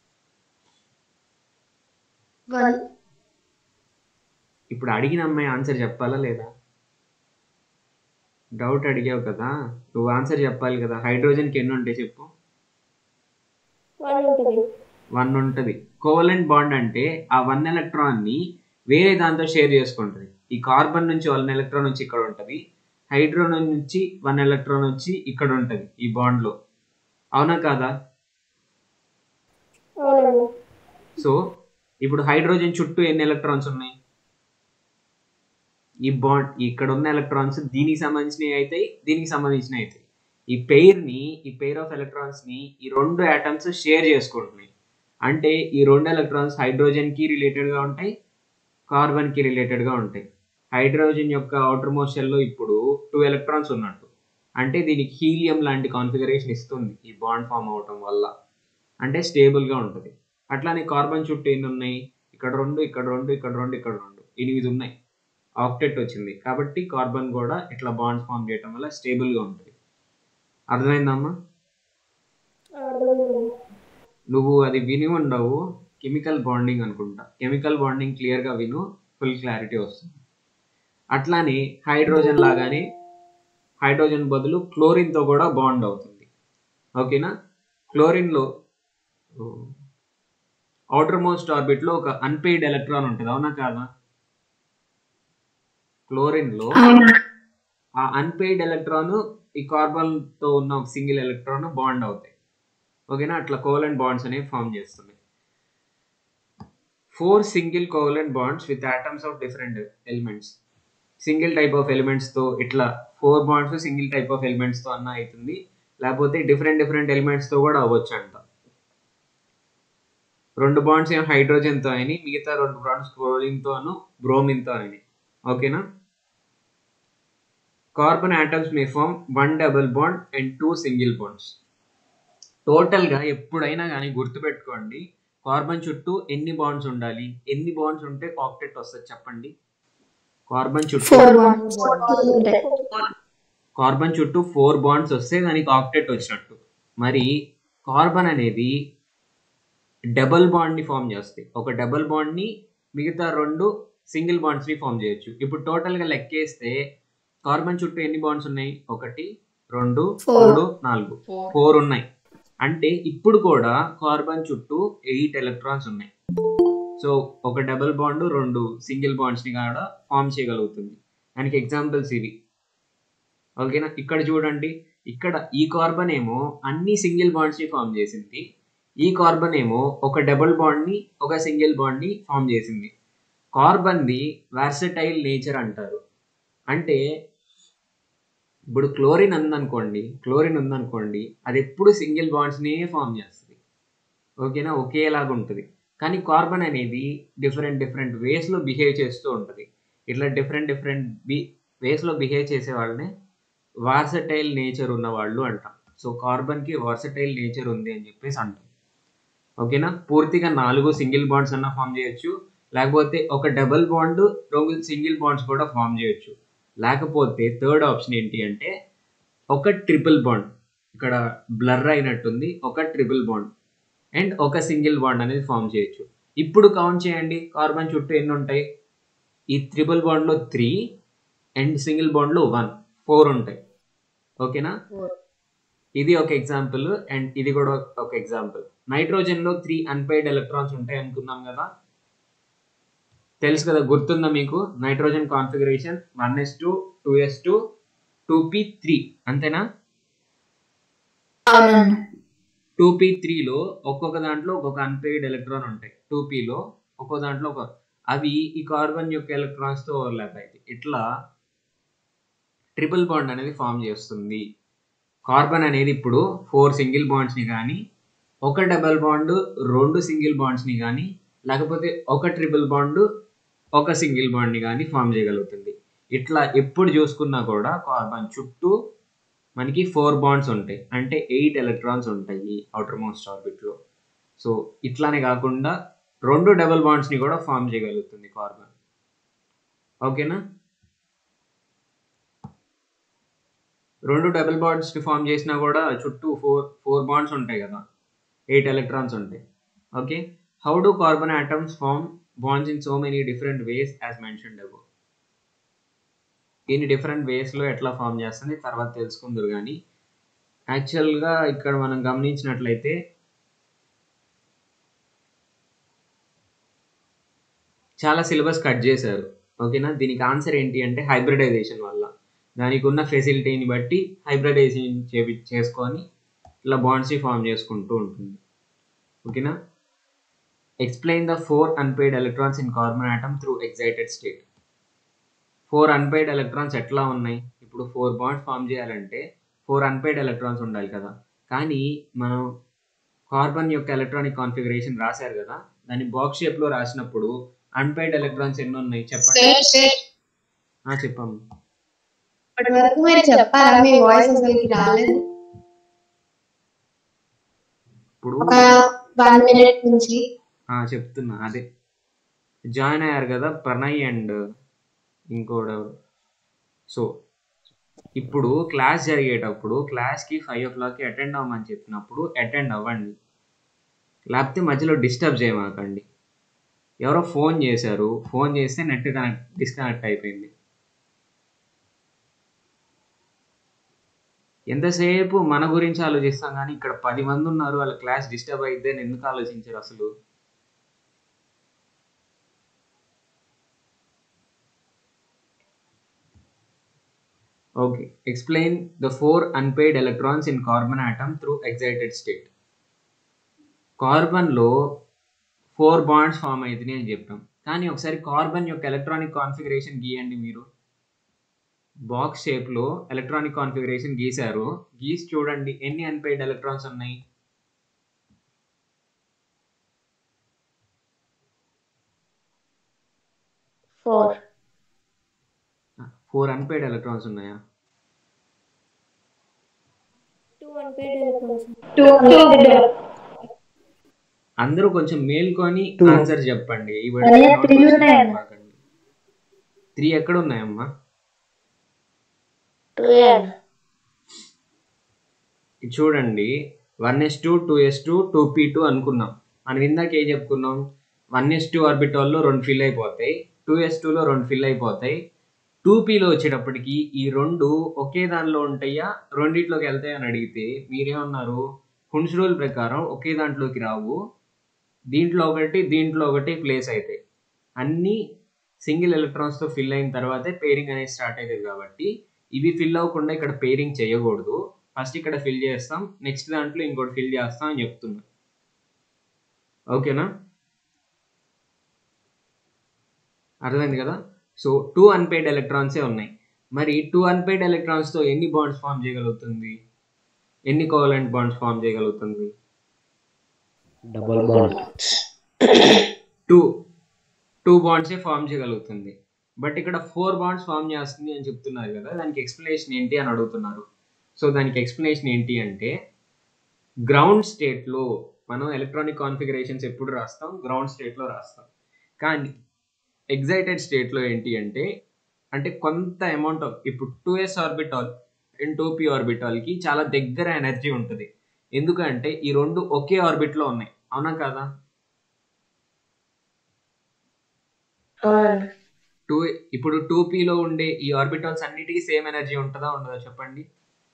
వన్ ఇప్పుడు అడిగిన అమ్మాయి ఆన్సర్ చెప్పాలా లేదా డౌట్ అడిగావు కదా నువ్వు ఆన్సర్ చెప్పాలి కదా హైడ్రోజన్కి ఎన్ని ఉంటాయి చెప్పు వన్ ఉంటుంది వన్ ఉంటుంది కోవలెంట్ బాండ్ అంటే ఆ వన్ ఎలక్ట్రాన్ని వేరే దాంతో షేర్ చేసుకుంటుంది ఈ కార్బన్ నుంచి వన్ ఎలక్ట్రాన్ వచ్చి ఇక్కడ ఉంటుంది హైడ్రోజన్ నుంచి వన్ ఎలక్ట్రాన్ వచ్చి ఇక్కడ ఉంటుంది ఈ బాండ్లో అవునా కాదా అవునండి సో ఇప్పుడు హైడ్రోజన్ చుట్టూ ఎన్ని ఎలక్ట్రాన్స్ ఉన్నాయి ఈ బాండ్ ఇక్కడ ఉన్న ఎలక్ట్రాన్స్ దీనికి సంబంధించినవి అవుతాయి దీనికి సంబంధించినవి అవుతాయి ఈ పెయిర్ ని ఈ పెయిర్ ఆఫ్ ఎలక్ట్రాన్స్ ని ఈ రెండు ఆటమ్స్ షేర్ చేసుకుంటున్నాయి అంటే ఈ రెండు ఎలక్ట్రాన్స్ హైడ్రోజన్ కి రిలేటెడ్ గా ఉంటాయి కార్బన్ కి రిలేటెడ్ గా ఉంటాయి హైడ్రోజన్ యొక్క అవుటర్ మోస్ట్ షెల్ లో ఇప్పుడు టూ ఎలక్ట్రాన్స్ ఉన్నట్టు అంటే దీనికి హీలియం లాంటి కాన్ఫిగరేషన్ ఇస్తుంది ఈ బాండ్ ఫామ్ అవటం వల్ల అంటే స్టేబుల్ గా ఉంటుంది అట్లానే కార్బన్ చుట్టూ ఎన్ని ఉన్నాయి ఇక్కడ రెండు ఇక్కడ రెండు ఇక్కడ రెండు ఇక్కడ రెండు ఎనిమిది ఉన్నాయి ఆక్టెట్ వచ్చింది కాబట్టి కార్బన్ కూడా ఇట్లా బాండ్స్ ఫామ్ చేయడం వల్ల స్టేబుల్ గా ఉంటుంది అర్థమైందమ్మా అర్థమైంది నువ్వు అది విని ఉండవు కెమికల్ బాండింగ్ అనుకుంటా కెమికల్ బాండింగ్ క్లియర్ గా విను ఫుల్ క్లారిటీ వస్తుంది అట్లానే హైడ్రోజన్ లాగానే హైడ్రోజన్ బదులు క్లోరిన్ తో కూడా బాండ్ అవుతుంది ఓకేనా క్లోరిన్ లో అవుటర్ మోస్ట్ ఆర్బిట్ లో ఒక అన్పెయిడ్ ఎలక్ట్రాన్ ఉంటుంది అవునా కాదా క్లోరిన్ లో ఆ అన్పెయిడ్ ఎలక్ట్రాన్ ఈ కార్బన్ తో ఉన్న ఒక సింగిల్ ఎలక్ట్రాన్ బాండ్ అవుతాయి ఓకేనా అట్లా కోవలెంట్ బాండ్స్ అనేవి ఫామ్ చేస్తున్నాయి four single covalent bonds with atoms of different elements single type of elements తో ఇట్లా four bonds single type of elements తో అన్న అవుతుంది లేకపోతే డిఫరెంట్ డిఫరెంట్ ఎలిమెంట్స్ తో కూడా అవ్వచ్చు అంట రెండు బాండ్స్ ఏమో హైడ్రోజన్ తో అయినాయి మిగతా రెండు బాండ్స్ క్లోరిన్ తోను బ్రోమిన్ తో అయినాయి ఓకేనా carbon atoms may form one double bond and two single bonds total గా ఎప్పుడైనా కానీ గుర్తుపెట్టుకోండి కార్బన్ చుట్టూ ఎన్ని బాండ్స్ ఉండాలి ఎన్ని బాండ్స్ ఉంటే కాక్టెట్ వస్తుంది చెప్పండి కార్బన్ చుట్టూ ఫోర్ బాండ్స్ ఉంటాయి కార్బన్ చుట్టూ ఫోర్ బాండ్స్ వస్తే దానికి ఆక్టెట్ వచ్చినట్టు మరి కార్బన్ అనేది డబల్ బాండ్ ని ఫామ్ చేస్తాయి ఒక డబల్ బాండ్ ని మిగతా రెండు సింగిల్ బాండ్స్ ని ఫామ్ చేయొచ్చు ఇప్పుడు టోటల్ గా లెక్కేస్తే కార్బన్ చుట్టూ ఎన్ని బాండ్స్ ఉన్నాయి ఒకటి రెండు Four. మూడు నాలుగు ఫోర్ ఉన్నాయి అంటే ఇప్పుడు కూడా కార్బన్ చుట్టూ ఎయిట్ ఎలక్ట్రాన్స్ ఉన్నాయి సో ఒక డబుల్ బాండ్ రెండు సింగిల్ బాండ్స్ ని కూడా ఫామ్ చేయగలుగుతుంది దానికి ఎగ్జాంపుల్స్ ఇవి ఓకేనా ఇక్కడ చూడండి ఇక్కడ ఈ కార్బన్ ఏమో అన్ని సింగిల్ బాండ్స్ ని ఫామ్ చేసింది ఈ కార్బన్ ఏమో ఒక డబుల్ బాండ్ ని ఒక సింగిల్ బాండ్ ని ఫామ్ చేసింది కార్బన్ ది వార్సటైల్ నేచర్ అంటారు అంటే ఇప్పుడు క్లోరిన్ ఉందనుకోండి క్లోరిన్ ఉందనుకోండి అది ఎప్పుడు సింగిల్ బాండ్స్నే ఫామ్ చేస్తుంది ఓకేనా ఒకేలాగా ఉంటుంది కానీ కార్బన్ అనేది డిఫరెంట్ డిఫరెంట్ వేస్లో బిహేవ్ చేస్తూ ఉంటుంది ఇట్లా డిఫరెంట్ డిఫరెంట్ బి వేస్లో బిహేవ్ చేసే వాళ్ళనే వార్సటైల్ నేచర్ ఉన్న వాళ్ళు అంటాం సో కార్బన్కి వార్సటైల్ నేచర్ ఉంది అని చెప్పేసి అంటాం ఓకేనా పూర్తిగా నాలుగు సింగిల్ బాండ్స్ అన్న ఫామ్ చేయొచ్చు లేకపోతే ఒక డబుల్ బాండ్ రెండు సింగిల్ బాండ్స్ కూడా ఫామ్ చేయొచ్చు లేకపోతే థర్డ్ ఆప్షన్ ఏంటి అంటే ఒక ట్రిపుల్ బాండ్ ఇక్కడ బ్లర్ అయినట్టుంది ఒక ట్రిపుల్ బాండ్ అండ్ ఒక సింగిల్ బాండ్ అనేది ఫామ్ చేయొచ్చు ఇప్పుడు కౌంట్ చేయండి కార్బన్ చుట్టూ ఎన్ని ఉంటాయి ఈ త్రిపుల్ బాండ్లో త్రీ అండ్ సింగిల్ బాండ్లో వన్ ఫోర్ ఉంటాయి ఓకేనా ఇది ఒక ఎగ్జాంపుల్ అండ్ ఇది కూడా ఒక ఎగ్జాంపుల్ నైట్రోజన్లో త్రీ అన్పైడ్ ఎలక్ట్రాన్స్ ఉంటాయి అనుకున్నాం కదా తెలుసు కదా గుర్తుందా మీకు nitrogen configuration one S two two S two two P three అంతేనా అవునన్నా టూ పీ త్రీలో ఒక్కొక్క దాంట్లో ఒక్కొక్క అన్పెయిడ్ ఎలక్ట్రాన్ ఉంటాయి టూ పీలో ఒక్కో దాంట్లో ఒక అవి ఈ కార్బన్ యొక్క ఎలక్ట్రాన్స్తో ఓవర్లాప్ అయితే ఇట్లా ట్రిపుల్ బాండ్ అనేది ఫామ్ చేస్తుంది కార్బన్ అనేది ఇప్పుడు ఫోర్ సింగిల్ బాండ్స్ని కానీ ఒక డబల్ బాండ్ రెండు సింగిల్ బాండ్స్ని కానీ లేకపోతే ఒక ట్రిపుల్ బాండ్ ఒక సింగిల్ బాండ్ని కానీ ఫామ్ చేయగలుగుతుంది ఇట్లా ఎప్పుడు చూసుకున్నా కూడా కార్బన్ చుట్టూ మనకి ఫోర్ బాండ్స్ ఉంటాయి అంటే ఎయిట్ ఎలక్ట్రాన్స్ ఉంటాయి అవుటర్ మోస్ట్ ఆర్బిట్లో సో ఇట్లానే కాకుండా రెండు డబల్ బాండ్స్ని కూడా ఫామ్ చేయగలుగుతుంది కార్బన్ ఓకేనా రెండు డబుల్ బాండ్స్ని ఫామ్ చేసినా కూడా చుట్టూ ఫోర్ ఫోర్ బాండ్స్ ఉంటాయి కదా ఎయిట్ ఎలక్ట్రాన్స్ ఉంటాయి okay how do carbon atoms form bonds in so many different ways as mentioned above ఇన్ని డిఫరెంట్ వేస్లో ఎట్లా ఫామ్ చేస్తుంది తర్వాత తెలుసుకుందరు కానీ యాక్చువల్గా ఇక్కడ మనం గమనించినట్లయితే చాలా సిలబస్ కట్ చేశారు ఓకేనా దీనికి ఆన్సర్ ఏంటి అంటే హైబ్రిడైజేషన్ వల్ల దానికి ఉన్న ఫెసిలిటీని బట్టి హైబ్రిడైజేషన్ చేపి చేసుకొని ఇలా బాండ్స్ని ఫామ్ చేసుకుంటూ ఉంటుంది ఓకేనా explain the four unpaired electrons in carbon atom through excited state four unpaired electrons ఎట్లా ఉన్నాయి ఇప్పుడు ఫోర్ బాండ్స్ ఫామ్ చేయాలంటే ఫోర్ అన్పెయిడ్ ఎలక్ట్రాన్స్ ఉండాలి కదా కానీ మనం కార్బన్ యొక్క ఎలక్ట్రానిక్ కాన్ఫిగరేషన్ రాశారు కదా దాన్ని బాక్స్ షేప్లో రాసినప్పుడు అన్పెయిడ్ ఎలక్ట్రాన్స్ ఎన్ని ఉన్నాయి చెప్పండి సార్ సార్ ఆ, చెప్పాము ఇప్పటి వరకు మీరు చెప్పారా మీ వాయిస్ అసలుకి రాలేదు ఇప్పుడు ఒక వన్ మినిట్ నుంచి ఆ, చెప్తున్నా అదే జాయిన్ అయ్యారు కదా ప్రణయ్ అండ్ ఇంకోడెవరు సో ఇప్పుడు క్లాస్ జరిగేటప్పుడు క్లాస్కి ఫైవ్ ఓ క్లాక్కి అటెండ్ అవ్వమని చెప్పినప్పుడు అటెండ్ అవ్వండి లేకపోతే మధ్యలో డిస్టర్బ్ చేయమాకండి ఎవరో ఫోన్ చేశారు ఫోన్ చేస్తే నెట్ కనెక్ట్ డిస్కనెక్ట్ అయిపోయింది ఎంతసేపు మన గురించి ఆలోచిస్తాం కానీ ఇక్కడ పది మంది ఉన్నారు వాళ్ళ క్లాస్ డిస్టర్బ్ అయితే ఎందుకు ఆలోచించారు అసలు okay explain the four unpaired electrons in carbon atom through excited state కార్బన్లో ఫోర్ బాండ్స్ ఫామ్ అవుతున్నాయి అని చెప్పాం కానీ ఒకసారి కార్బన్ యొక్క ఎలక్ట్రానిక్ కాన్ఫిగరేషన్ గీయండి మీరు బాక్స్ షేప్లో ఎలక్ట్రానిక్ కాన్ఫిగరేషన్ గీశారు గీసి చూడండి ఎన్ని అన్పెయిడ్ ఎలక్ట్రాన్స్ ఉన్నాయి ఫోర్ ఫోర్ అన్పెయిడ్ ఎలక్ట్రాన్స్ ఉన్నాయా టూ అందరూ కొంచెం మేల్కొని Two. ఆన్సర్ చెప్పండి అదే three ఉన్నాయన్న. త్రీ ఎక్కడ ఉన్నాయమ్మా టూ ఇది చూడండి one S two two S two two P two అనుకున్నాం మనం ఇందాక ఏం చెప్పుకున్నాం వన్ ఎస్ టూ ఆర్బిటాల్లో రెండు ఫిల్ అయిపోతాయి టూ ఎస్ టూలో రెండు ఫిల్ అయిపోతాయి టూ పీలో వచ్చేటప్పటికి ఈ రెండు ఒకే దానిలో ఉంటాయా రెండిట్లోకి వెళ్తాయి అని అడిగితే మీరేమన్నారు హున్స్ రూల్ ప్రకారం ఒకే దాంట్లోకి రావు దీంట్లో ఒకటి దీంట్లో ఒకటి ప్లేస్ అవుతాయి అన్నీ సింగిల్ ఎలక్ట్రాన్స్తో ఫిల్ అయిన తర్వాతే పేరింగ్ అనేది స్టార్ట్ అవుతుంది కాబట్టి ఇవి ఫిల్ అవ్వకుండా ఇక్కడ పేరింగ్ చేయకూడదు ఫస్ట్ ఇక్కడ ఫిల్ చేస్తాం నెక్స్ట్ దాంట్లో ఇంకోటి ఫిల్ చేస్తాం అని చెప్తున్నా ఓకేనా అర్థమైంది కదా సో టూ అన్పెయిడ్ ఎలక్ట్రాన్సే ఉన్నాయి మరి టూ అన్పెయిడ్ ఎలక్ట్రాన్స్తో ఎన్ని బాండ్స్ ఫామ్ చేయగలుగుతుంది ఎన్ని కోవలెంట్ బాండ్స్ ఫామ్ చేయగలుగుతుంది డబల్ బాండ్ టూ టూ బాండ్సే ఫామ్ చేయగలుగుతుంది బట్ ఇక్కడ ఫోర్ బాండ్స్ ఫామ్ చేస్తుంది అని చెప్తున్నారు కదా దానికి ఎక్స్ప్లెనేషన్ ఏంటి అని అడుగుతున్నారు సో దానికి ఎక్స్ప్లెనేషన్ ఏంటి అంటే గ్రౌండ్ స్టేట్లో మనం ఎలక్ట్రానిక్ కాన్ఫిగరేషన్స్ ఎప్పుడు రాస్తాం గ్రౌండ్ స్టేట్లో రాస్తాం కానీ ఎగ్జైటెడ్ స్టేట్లో ఏంటి అంటే అంటే కొంత అమౌంట్ ఆఫ్ ఇప్పుడు two S orbital and two P ఆర్బిటాల్కి చాలా దగ్గర ఎనర్జీ ఉంటుంది ఎందుకంటే ఈ రెండు ఒకే ఆర్బిట్లో ఉన్నాయి అవునా కదా అవునండి టూ ఇప్పుడు టూ పీలో ఉండే ఈ ఆర్బిటాల్స్ అన్నిటికీ సేమ్ ఎనర్జీ ఉంటుందా ఉండదా చెప్పండి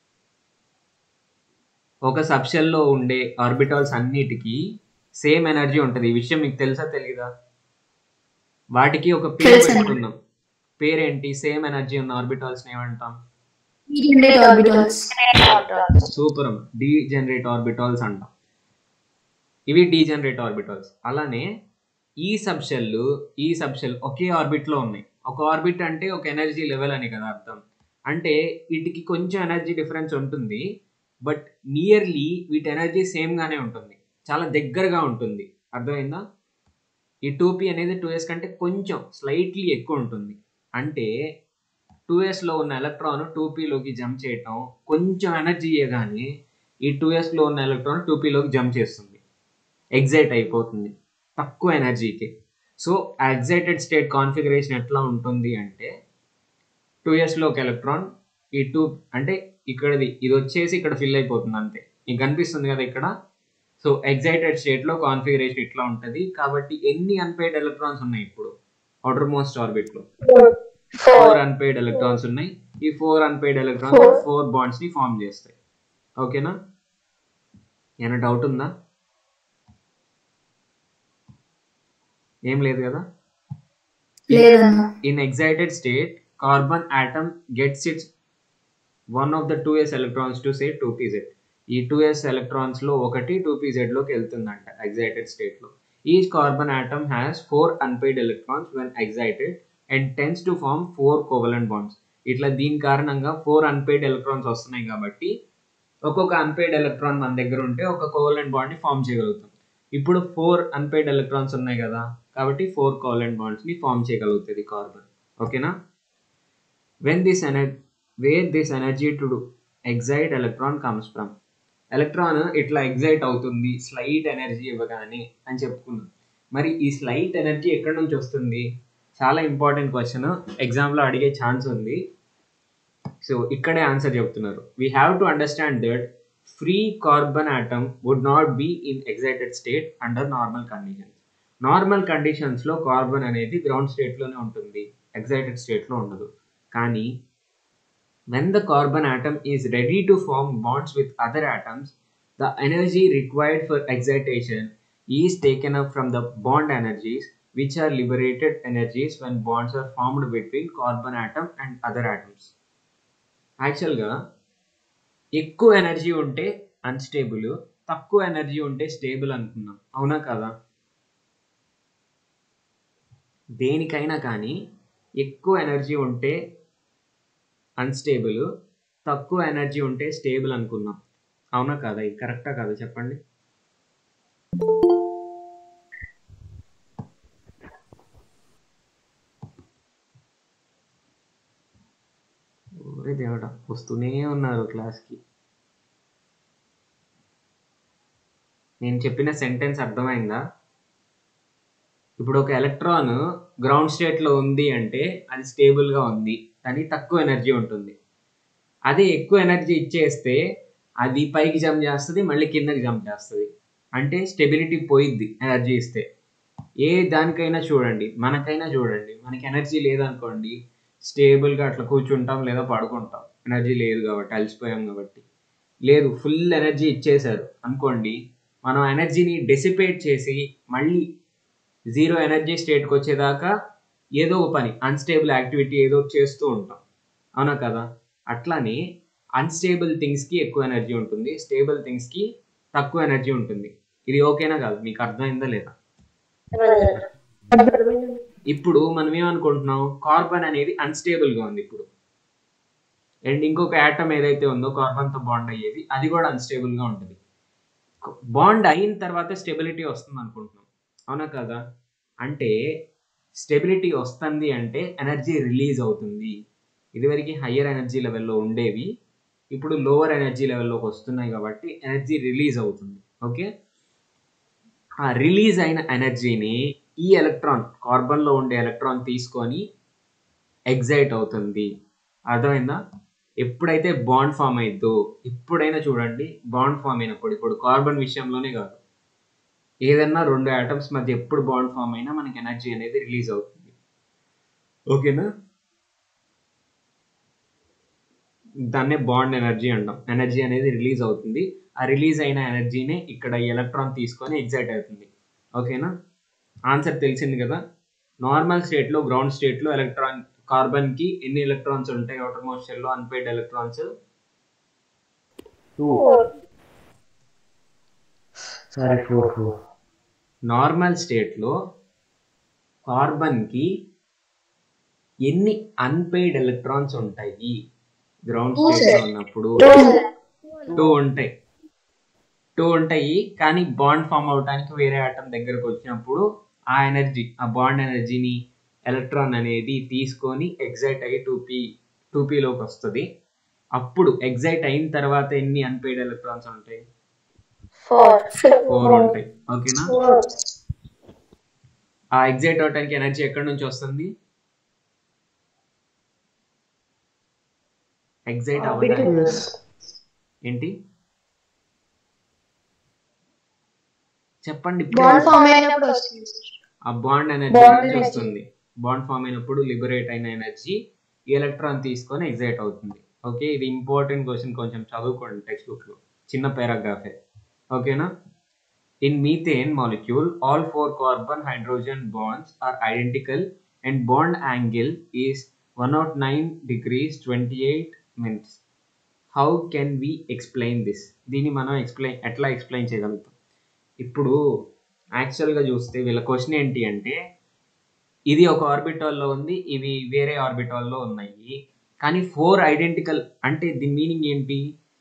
ఒక సబ్షెల్లో ఉండే ఆర్బిటాల్స్ అన్నిటికీ సేమ్ ఎనర్జీ ఉంటుంది ఈ విషయం మీకు తెలుసా తెలీదా వాటికి ఒక పేరు తెలుసండి. పెట్టుకుందాం పేరేంటి సేమ్ ఎనర్జీ ఉన్న ఆర్బిటాల్స్ ఏమంటాం degenerate orbitals super degenerate orbitals అంటాం ఇవి డీజనరేట్ ఆర్బిటాల్స్ అలానే ఈ సబ్షెల్ ఈ సబ్షెల్ ఒకే ఆర్బిట్ లో ఉన్నాయి ఒక ఆర్బిట్ అంటే ఒక ఎనర్జీ లెవెల్ అని కదా అర్థం అంటే వీటికి కొంచెం ఎనర్జీ డిఫరెన్స్ ఉంటుంది బట్ నియర్లీ వీటి ఎనర్జీ సేమ్ గానే ఉంటుంది చాలా దగ్గరగా ఉంటుంది అర్థమైందా ఈ టూ పీ అనేది టూ ఎస్ కంటే కొంచెం స్లైట్లీ ఎక్కువ ఉంటుంది అంటే టూ లో ఉన్న ఎలక్ట్రాన్ టూ లోకి జంప్ చేయటం కొంచెం ఎనర్జీ ఇవ్వగానే ఈ టూ లో ఉన్న ఎలక్ట్రాన్ టూ లోకి జంప్ చేస్తుంది ఎగ్జైట్ అయిపోతుంది తక్కువ ఎనర్జీకి సో ఆ ఎగ్జైటెడ్ స్టేట్ కాన్ఫిగరేషన్ ఎట్లా ఉంటుంది అంటే టూ లో ఒక ఎలక్ట్రాన్ ఈ టూ అంటే ఇక్కడది ఇది వచ్చేసి ఇక్కడ ఫిల్ అయిపోతుంది అంతే మీకు కనిపిస్తుంది కదా ఇక్కడ సో ఎగ్జైటెడ్ స్టేట్లో కాన్ఫిగరేషన్ ఇట్లా ఉంటుంది కాబట్టి ఎన్ని అన్పేడ్ ఎలక్ట్రాన్స్ ఉన్నాయి ఇప్పుడు అవుటర్ మోస్ట్ ఆర్బిట్లో ఫోర్ అన్పేడ్ ఎలక్ట్రాన్స్ ఉన్నాయి ఈ four unpaired electrons four bonds ని ఫామ్ చేస్తాయి ఓకేనా ఏమైనా డౌట్ ఉందా ఏం లేదు కదా లేదన్నా in excited state carbon atom gets its one of the two S electrons to say two P Z ఈ టూ ఎస్ ఎలక్ట్రాన్స్ లో ఒకటి టూ పీజెడ్ లోకి వెళ్తుందంట ఎగ్జైటెడ్ స్టేట్ లో each carbon atom has four unpaired electrons when excited and tends to form four covalent bonds ఇట్లా దీని కారణంగా four unpaired electrons వస్తున్నాయి కాబట్టి ఒక్కొక్క అన్పెయిడ్ ఎలక్ట్రాన్ మన దగ్గర ఉంటే ఒక కోవలెంట్ బాండ్ ని ఫామ్ చేయగలుగుతాం ఇప్పుడు ఫోర్ అన్పెయిడ్ ఎలక్ట్రాన్స్ ఉన్నాయి కదా కాబట్టి ఫోర్ కోవలెంట్ బాండ్స్ ని ఫామ్ చేయగలుగుతుంది కార్బన్ ఓకేనా వెన్ దిస్ ఎనర్ where this energy to excite electron comes from electron ఇట్లా ఎగ్జైట్ అవుతుంది స్లైట్ ఎనర్జీ ఇవ్వగానే అని చెప్పుకున్నాం మరి ఈ స్లైట్ ఎనర్జీ ఎక్కడి నుంచి వస్తుంది చాలా ఇంపార్టెంట్ క్వశ్చన్ ఎగ్జామ్లో అడిగే ఛాన్స్ ఉంది సో ఇక్కడే ఆన్సర్ చెప్తున్నారు we have to understand that free carbon atom would not be in excited state under normal conditions normal కండిషన్స్లో కార్బన్ అనేది గ్రౌండ్ స్టేట్లోనే ఉంటుంది ఎగ్జైటెడ్ స్టేట్లో ఉండదు కానీ when the carbon atom is ready to form bonds with other atoms, the energy required for excitation is taken up from the bond energies, which are liberated energies when bonds are formed between carbon atom and other atoms. యాక్చువల్గా ఎక్కువ energy ఉంటే unstable తక్కువ energy ఉంటే stable అనుకున్నాం అవునా కదా దేనికైనా కానీ ఎక్కువ ఎనర్జీ ఉంటే అన్స్టేబుల్ తక్కువ ఎనర్జీ ఉంటే స్టేబుల్ అనుకున్నాం అవునా కాదా ఇది కరెక్టా కాదా చెప్పండి ఓరే దేవుడా వస్తూనే ఉన్నారు క్లాస్కి నేను చెప్పిన సెంటెన్స్ అర్థమైందా ఇప్పుడు ఒక ఎలక్ట్రాన్ గ్రౌండ్ స్టేట్లో ఉంది అంటే అది స్టేబుల్గా ఉంది కానీ తక్కువ ఎనర్జీ ఉంటుంది అదే ఎక్కువ ఎనర్జీ ఇచ్చేస్తే అది పైకి జంప్ చేస్తుంది మళ్ళీ కిందకి జంప్ చేస్తుంది అంటే స్టెబిలిటీ పోయిద్ది ఎనర్జీ ఇస్తే ఏ దానికైనా చూడండి మనకైనా చూడండి మనకి ఎనర్జీ లేదనుకోండి స్టేబుల్గా అట్లా కూర్చుంటాం లేదా పడుకుంటాం ఎనర్జీ లేదు కాబట్టి అలసిపోయాం కాబట్టి లేదు ఫుల్ ఎనర్జీ ఇచ్చేశారు అనుకోండి మనం ఎనర్జీని డెసిపేట్ చేసి మళ్ళీ జీరో ఎనర్జీ స్టేట్కి వచ్చేదాకా ఏదో ఒక పని అన్స్టేబుల్ యాక్టివిటీ ఏదో ఒకటి చేస్తూ ఉంటాం అవునా కదా అట్లానే అన్స్టేబుల్ థింగ్స్కి ఎక్కువ ఎనర్జీ ఉంటుంది స్టేబుల్ థింగ్స్కి తక్కువ ఎనర్జీ ఉంటుంది ఇది ఓకేనా కాదు మీకు అర్థమైందా లేదా ఇప్పుడు మనం ఏమనుకుంటున్నాం కార్బన్ అనేది అన్స్టేబుల్ గా ఉంది ఇప్పుడు అండ్ ఇంకొక యాటమ్ ఏదైతే ఉందో కార్బన్ తో బాండ్ అయ్యేది అది కూడా అన్స్టేబుల్ గా ఉంటుంది బాండ్ అయిన తర్వాత స్టెబిలిటీ వస్తుంది అనుకుంటున్నాం అవునా కదా అంటే స్టెబిలిటీ వస్తుంది అంటే ఎనర్జీ రిలీజ్ అవుతుంది ఇదివరకు హయ్యర్ ఎనర్జీ లెవెల్లో ఉండేవి ఇప్పుడు లోవర్ ఎనర్జీ లెవెల్లోకి వస్తున్నాయి కాబట్టి ఎనర్జీ రిలీజ్ అవుతుంది ఓకే ఆ రిలీజ్ అయిన ఎనర్జీని ఈ ఎలక్ట్రాన్ కార్బన్లో ఉండే ఎలక్ట్రాన్ తీసుకొని ఎగ్జైట్ అవుతుంది అర్థమైందా ఎప్పుడైతే బాండ్ ఫామ్ అయిద్దో ఎప్పుడైనా చూడండి బాండ్ ఫామ్ అయినప్పుడు ఇప్పుడు కార్బన్ విషయంలోనే కాదు ఏదన్నా రెండు ఆటమ్స్ మధ్య ఎప్పుడు బాండ్ ఫామ్ అయినా మనకి ఎనర్జీ అనేది రిలీజ్ అవుతుంది ఓకేనా దాన్నే బాండ్ ఎనర్జీ అంటాం ఎనర్జీ అనేది రిలీజ్ అవుతుంది ఆ రిలీజ్ అయిన ఎనర్జీనే ఇక్కడ ఎలక్ట్రాన్ తీసుకొని ఎగ్జైట్ అవుతుంది ఓకేనా ఆన్సర్ తెలిసింది కదా నార్మల్ స్టేట్లో గ్రౌండ్ స్టేట్లో ఎలక్ట్రాన్ కార్బన్కి ఎన్ని ఎలక్ట్రాన్స్ ఉంటాయి అవుటర్ మోస్ట్ షెల్లో unpaired electrons two sorry four four normal స్టేట్లో కార్బన్కి ఎన్ని అన్పెయిడ్ ఎలక్ట్రాన్స్ ఉంటాయి గ్రౌండ్ Two, స్టేట్లో sir. ఉన్నప్పుడు టూ ఉంటాయి టూ ఉంటాయి కానీ బాండ్ ఫామ్ అవడానికి వేరే ఆటం దగ్గరకు వచ్చినప్పుడు ఆ ఎనర్జీ ఆ బాండ్ ఎనర్జీని ఎలక్ట్రాన్ అనేది తీసుకొని ఎగ్జైట్ అయ్యి టూ పీ టూ పీలోకి వస్తుంది అప్పుడు ఎగ్జైట్ అయిన తర్వాత ఎన్ని అన్పెయిడ్ ఎలక్ట్రాన్స్ ఉంటాయి ఫోర్ ఫోర్ ఉంటాయి ఓకేనా ఆ ఎగ్జైట్ అవడానికి ఎనర్జీ ఎక్కడి నుంచి వస్తుంది ఎగ్జైట్ అవ్వడానికి ఏంటి చెప్పండి ఇప్పుడే. బాండ్ ఫామ్ అయినప్పుడు వస్తుంది సార్ ఆ బాండ్ ఎనర్జీ Bond నుంచి energy. వస్తుంది బాండ్ ఫామ్ అయినప్పుడు లిబరేట్ అయిన ఎనర్జీ ఎలక్ట్రాన్ తీసుకొని ఎగ్జైట్ అవుతుంది ఓకే ఇది ఇంపార్టెంట్ క్వశ్చన్ కొంచెం చదువుకోండి టెక్స్ట్ బుక్ లో చిన్న పారాగ్రాఫే ఓకేనా in methane molecule all four carbon hydrogen bonds are identical and bond angle is one naught nine degrees twenty eight minutes how can we explain this దీన్ని మనం explain ఎట్లా explain చేయగలుగుతాం ఇప్పుడు యాక్చువల్గా చూస్తే వీళ్ళ క్వశ్చన్ ఏంటి అంటే ఇది ఒక ఆర్బిటాల్లో ఉంది ఇవి వేరే ఆర్బిటాల్లో ఉన్నాయి కానీ ఫోర్ ఐడెంటికల్ అంటే దీని మీనింగ్ ఏంటి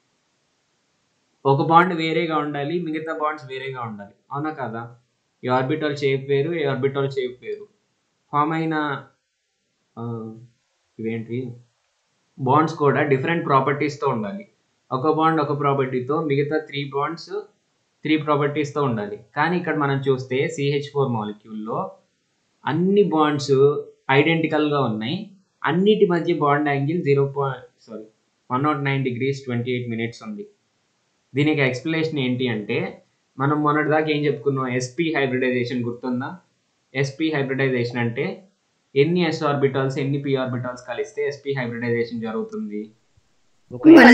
ఒక బాండ్ వేరేగా ఉండాలి మిగతా బాండ్స్ వేరేగా ఉండాలి అవునా కదా ఈ ఆర్బిటాల్ షేప్ వేరు ఈ ఆర్బిటాల్ షేప్ వేరు ఫామ్ అయిన ఆ, ఇవేంటి బాండ్స్ కూడా డిఫరెంట్ ప్రాపర్టీస్తో ఉండాలి ఒక బాండ్ ఒక ప్రాపర్టీతో మిగతా త్రీ బాండ్స్ త్రీ ప్రాపర్టీస్తో ఉండాలి కానీ ఇక్కడ మనం చూస్తే సిహెచ్ ఫోర్ మాలిక్యూల్లో అన్ని బాండ్స్ ఐడెంటికల్గా ఉన్నాయి అన్నిటి మధ్య bond angle zero point sorry one naught nine degrees twenty eight minutes ఉంది దీనికి ఎక్స్ప్లెనేషన్ ఏంటి అంటే మనం మొన్నటిదాకా ఏం చెప్పుకున్నాం ఎస్పీ హైబ్రిడైజేషన్ గుర్తుందా ఎస్పీ హైబ్రిడైజేషన్ అంటే ఎన్ని ఎస్ ఆర్బిటాల్స్ ఎన్ని పి ఆర్బిటాల్స్ కలిస్తే ఎస్పీ హైబ్రిడైజేషన్ జరుగుతుంది మన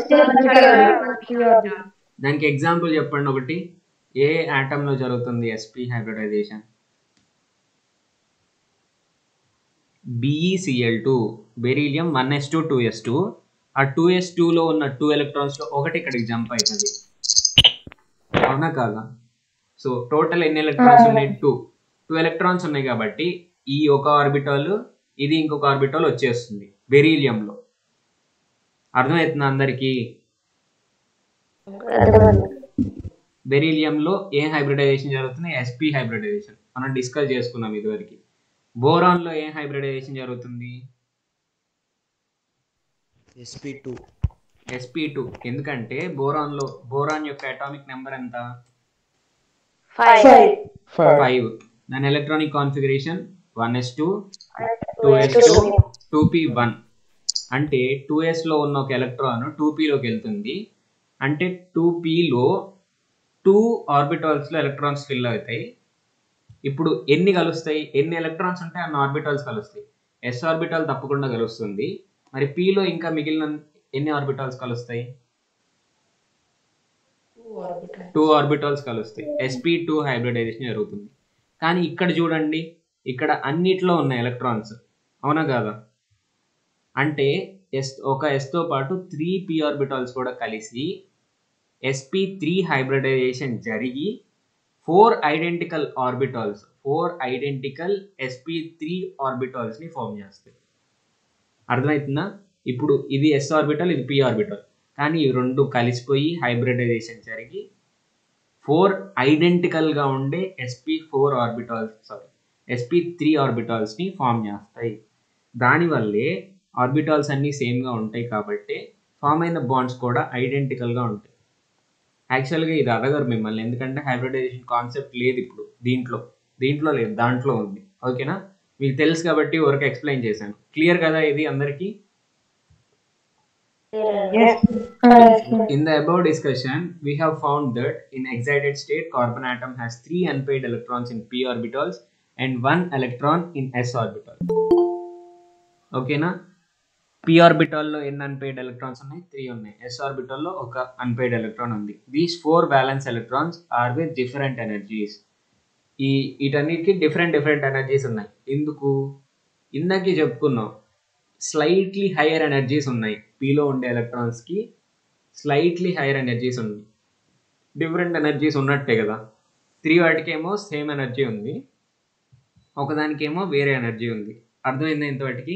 సార్ దానికి ఎగ్జాంపుల్ చెప్పండి ఒకటి ఏ atom లో జరుగుతుంది SP hybridization BECL two beryllium one S two two S two ఆ టూ ఎస్ టూలో ఉన్న టూ ఎలక్ట్రాన్స్లో ఒకటి ఇక్కడికి జంప్ అవుతుంది అవునా కాదా సో టోటల్ ఎన్ని ఎలక్ట్రాన్స్ ఉన్నాయి టూ టూ ఎలక్ట్రాన్స్ ఉన్నాయి కాబట్టి ఈ ఒక ఆర్బిటాల్ ఇది ఇంకొక ఆర్బిటాల్ వచ్చేస్తుంది బెరీలియంలో అర్థమవుతుందా అందరికీ బెరీలియంలో ఏ హైబ్రిడైజేషన్ జరుగుతుంది ఎస్పీ హైబ్రిడైజేషన్ మనం డిస్కస్ చేసుకున్నాం ఇదివరకు బోరాన్లో ఏ హైబ్రిడైజేషన్ జరుగుతుంది ఎస్పీ టూ ఎస్పీ టూ ఎందుకంటే బోరాన్లో బోరాన్ యొక్క అటామిక్ నెంబర్ ఎంత ఫైవ్ ఫైవ్ దాని electronic configuration one S two two S two two P one అంటే టూ ఎస్లో ఉన్న ఒక ఎలక్ట్రాన్ టూ పీలోకి వెళ్తుంది అంటే టూ పీలో టూ ఆర్బిటాల్స్లో ఎలక్ట్రాన్స్ ఫిల్ అవుతాయి ఇప్పుడు ఎన్ని కలుస్తాయి ఎన్ని ఎలక్ట్రాన్స్ ఉంటే అన్ని ఆర్బిటాల్స్ కలుస్తాయి ఎస్ ఆర్బిటాల్ తప్పకుండా కలుస్తుంది మరి పీలో ఇంకా మిగిలిన ఎన్ని ఆర్బిటాల్స్ కలుస్తాయి టూ ఆర్బిటాల్స్ కలుస్తాయి ఎస్పీ టూ హైబ్రిడైజేషన్ జరుగుతుంది కానీ ఇక్కడ చూడండి ఇక్కడ అన్నిట్లో ఉన్నాయి ఎలక్ట్రాన్స్ అవునా కాదా అంటే ఎస్ ఒక ఎస్తో పాటు త్రీ పి ఆర్బిటాల్స్ కూడా కలిసి ఎస్పీ త్రీ హైబ్రిడైజేషన్ జరిగి four identical orbitals four identical SP three ఆర్బిటాల్స్ని ఫామ్ చేస్తాయి అర్థమవుతుందా ఇప్పుడు ఇది ఎస్ ఆర్బిటల్ ఇది పి ఆర్బిటల్ కానీ ఈ రెండు కలిసిపోయి హైబ్రిడైజేషన్ జరిగి ఫోర్ ఐడెంటికల్గా ఉండే SP four orbitals sorry SP three ఆర్బిటాల్స్ని ఫామ్ చేస్తాయి దానివల్లే ఆర్బిటాల్స్ అన్నీ సేమ్గా ఉంటాయి కాబట్టి ఫామ్ అయిన బాండ్స్ కూడా ఐడెంటికల్గా ఉంటాయి యాక్చువల్గా ఇది అడగరు మిమ్మల్ని ఎందుకంటే హైబ్రిడైజేషన్ కాన్సెప్ట్ లేదు ఇప్పుడు దీంట్లో దీంట్లో లేదు దాంట్లో ఉంది ఓకేనా మీకు తెలుసు కాబట్టి వరకు ఎక్స్ప్లెయిన్ చేశాను క్లియర్ కదా ఇది అందరికీ In the above discussion, we have found that in excited state, carbon atom has three unpaired electrons in p orbitals and one electron in s orbital. ఓకేనా పి ఆర్బిటాల్లో ఎన్ని అన్పెయిడ్ ఎలక్ట్రాన్స్ ఉన్నాయి three ఉన్నాయి S ఆర్బిటాల్లో ఒక unpaired electron ఉంది these four valence electrons are with different energies ఈ వీటన్నిటికీ డిఫరెంట్ డిఫరెంట్ ఎనర్జీస్ ఉన్నాయి ఎందుకు ఇందాకే చెప్పుకున్నాం స్లైట్లీ హైయర్ ఎనర్జీస్ ఉన్నాయి పిలో ఉండే ఎలక్ట్రాన్స్కి స్లైట్లీ హైయర్ ఎనర్జీస్ ఉన్నాయి డిఫరెంట్ ఎనర్జీస్ ఉన్నట్టే కదా త్రీ వాటికేమో సేమ్ ఎనర్జీ ఉంది ఒకదానికేమో వేరే ఎనర్జీ ఉంది అర్థమైందా ఇంతవాటికి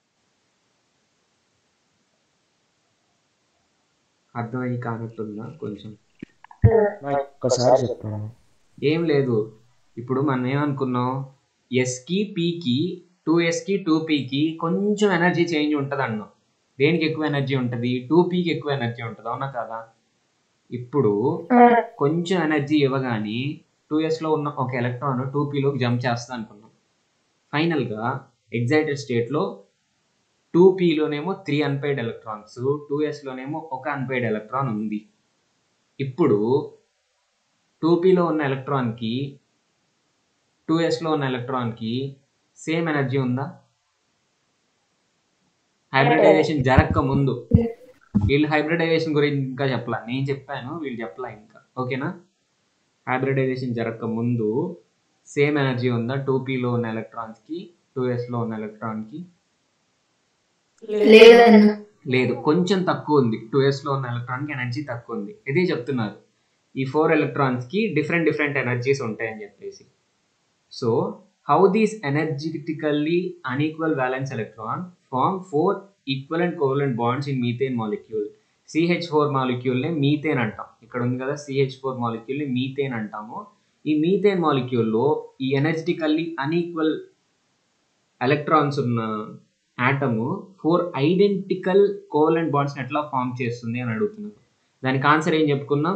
అర్థమయ్యి కానట్టుందా కొంచెం నాకు ఒక్కసారి చెప్పాను ఏం లేదు ఇప్పుడు మనం ఏమనుకున్నాం ఎస్కి పీకి టూ ఎస్కి టూ పీకి కొంచెం ఎనర్జీ చేంజ్ ఉంటుంది అన్నాం దేనికి ఎక్కువ ఎనర్జీ ఉంటుంది టూ పీకి ఎక్కువ ఎనర్జీ ఉంటుంది అవునా కదా ఇప్పుడు కొంచెం ఎనర్జీ ఇవ్వగానే టూ ఎస్లో ఉన్న ఒక ఎలక్ట్రాన్ టూ పీలోకి జంప్ చేస్తా అనుకున్నాం ఫైనల్గా ఎగ్జైటెడ్ స్టేట్లో టూ పీలోనేమో త్రీ అన్పెయిడ్ ఎలక్ట్రాన్స్ టూ ఎస్లోనేమో ఒక అన్పెయిడ్ ఎలక్ట్రాన్ ఉంది ఇప్పుడు టూ పీలో ఉన్న ఎలక్ట్రాన్కి టూ ఎస్లో ఉన్న ఎలక్ట్రాన్కి సేమ్ ఎనర్జీ ఉందా హైబ్రిడైజేషన్ జరగక ముందు వీళ్ళు హైబ్రిడైజేషన్ గురించి ఇంకా చెప్పలా నేను చెప్పాను వీళ్ళు చెప్పలా ఇంకా ఓకేనా హైబ్రిడైజేషన్ జరగక ముందు సేమ్ ఎనర్జీ ఉందా టూ పీలో ఉన్న ఎలక్ట్రాన్స్కి టూ ఎస్లో ఉన్న ఎలక్ట్రాన్కి లేదన్న లేదు కొంచెం తక్కువ ఉంది టూ ఎస్లో ఉన్న ఎలక్ట్రాన్కి ఎనర్జీ తక్కువ ఉంది ఇదే చెప్తున్నారు ఈ ఫోర్ ఎలక్ట్రాన్స్కి డిఫరెంట్ డిఫరెంట్ ఎనర్జీస్ ఉంటాయని చెప్పేసి so how these energetically unequal valence electron form four equal and covalent bonds in methane molecule CH four మాలిక్యూల్నే మీథేన్ అంటాం ఇక్కడ ఉంది కదా సిహెచ్ ఫోర్ మాలిక్యూల్ని మీథేన్ అంటాము ఈ మీథేన్ మాలిక్యూల్లో ఈ ఎనర్జెటికల్లీ అన్ఈక్వల్ ఎలక్ట్రాన్స్ ఉన్న ఆటము ఫోర్ ఐడెంటికల్ కోవలెంట్ బాండ్స్ని ఎట్లా ఫామ్ చేస్తుంది అని అడుగుతున్నారు దానికి ఆన్సర్ ఏం చెప్పుకున్నాం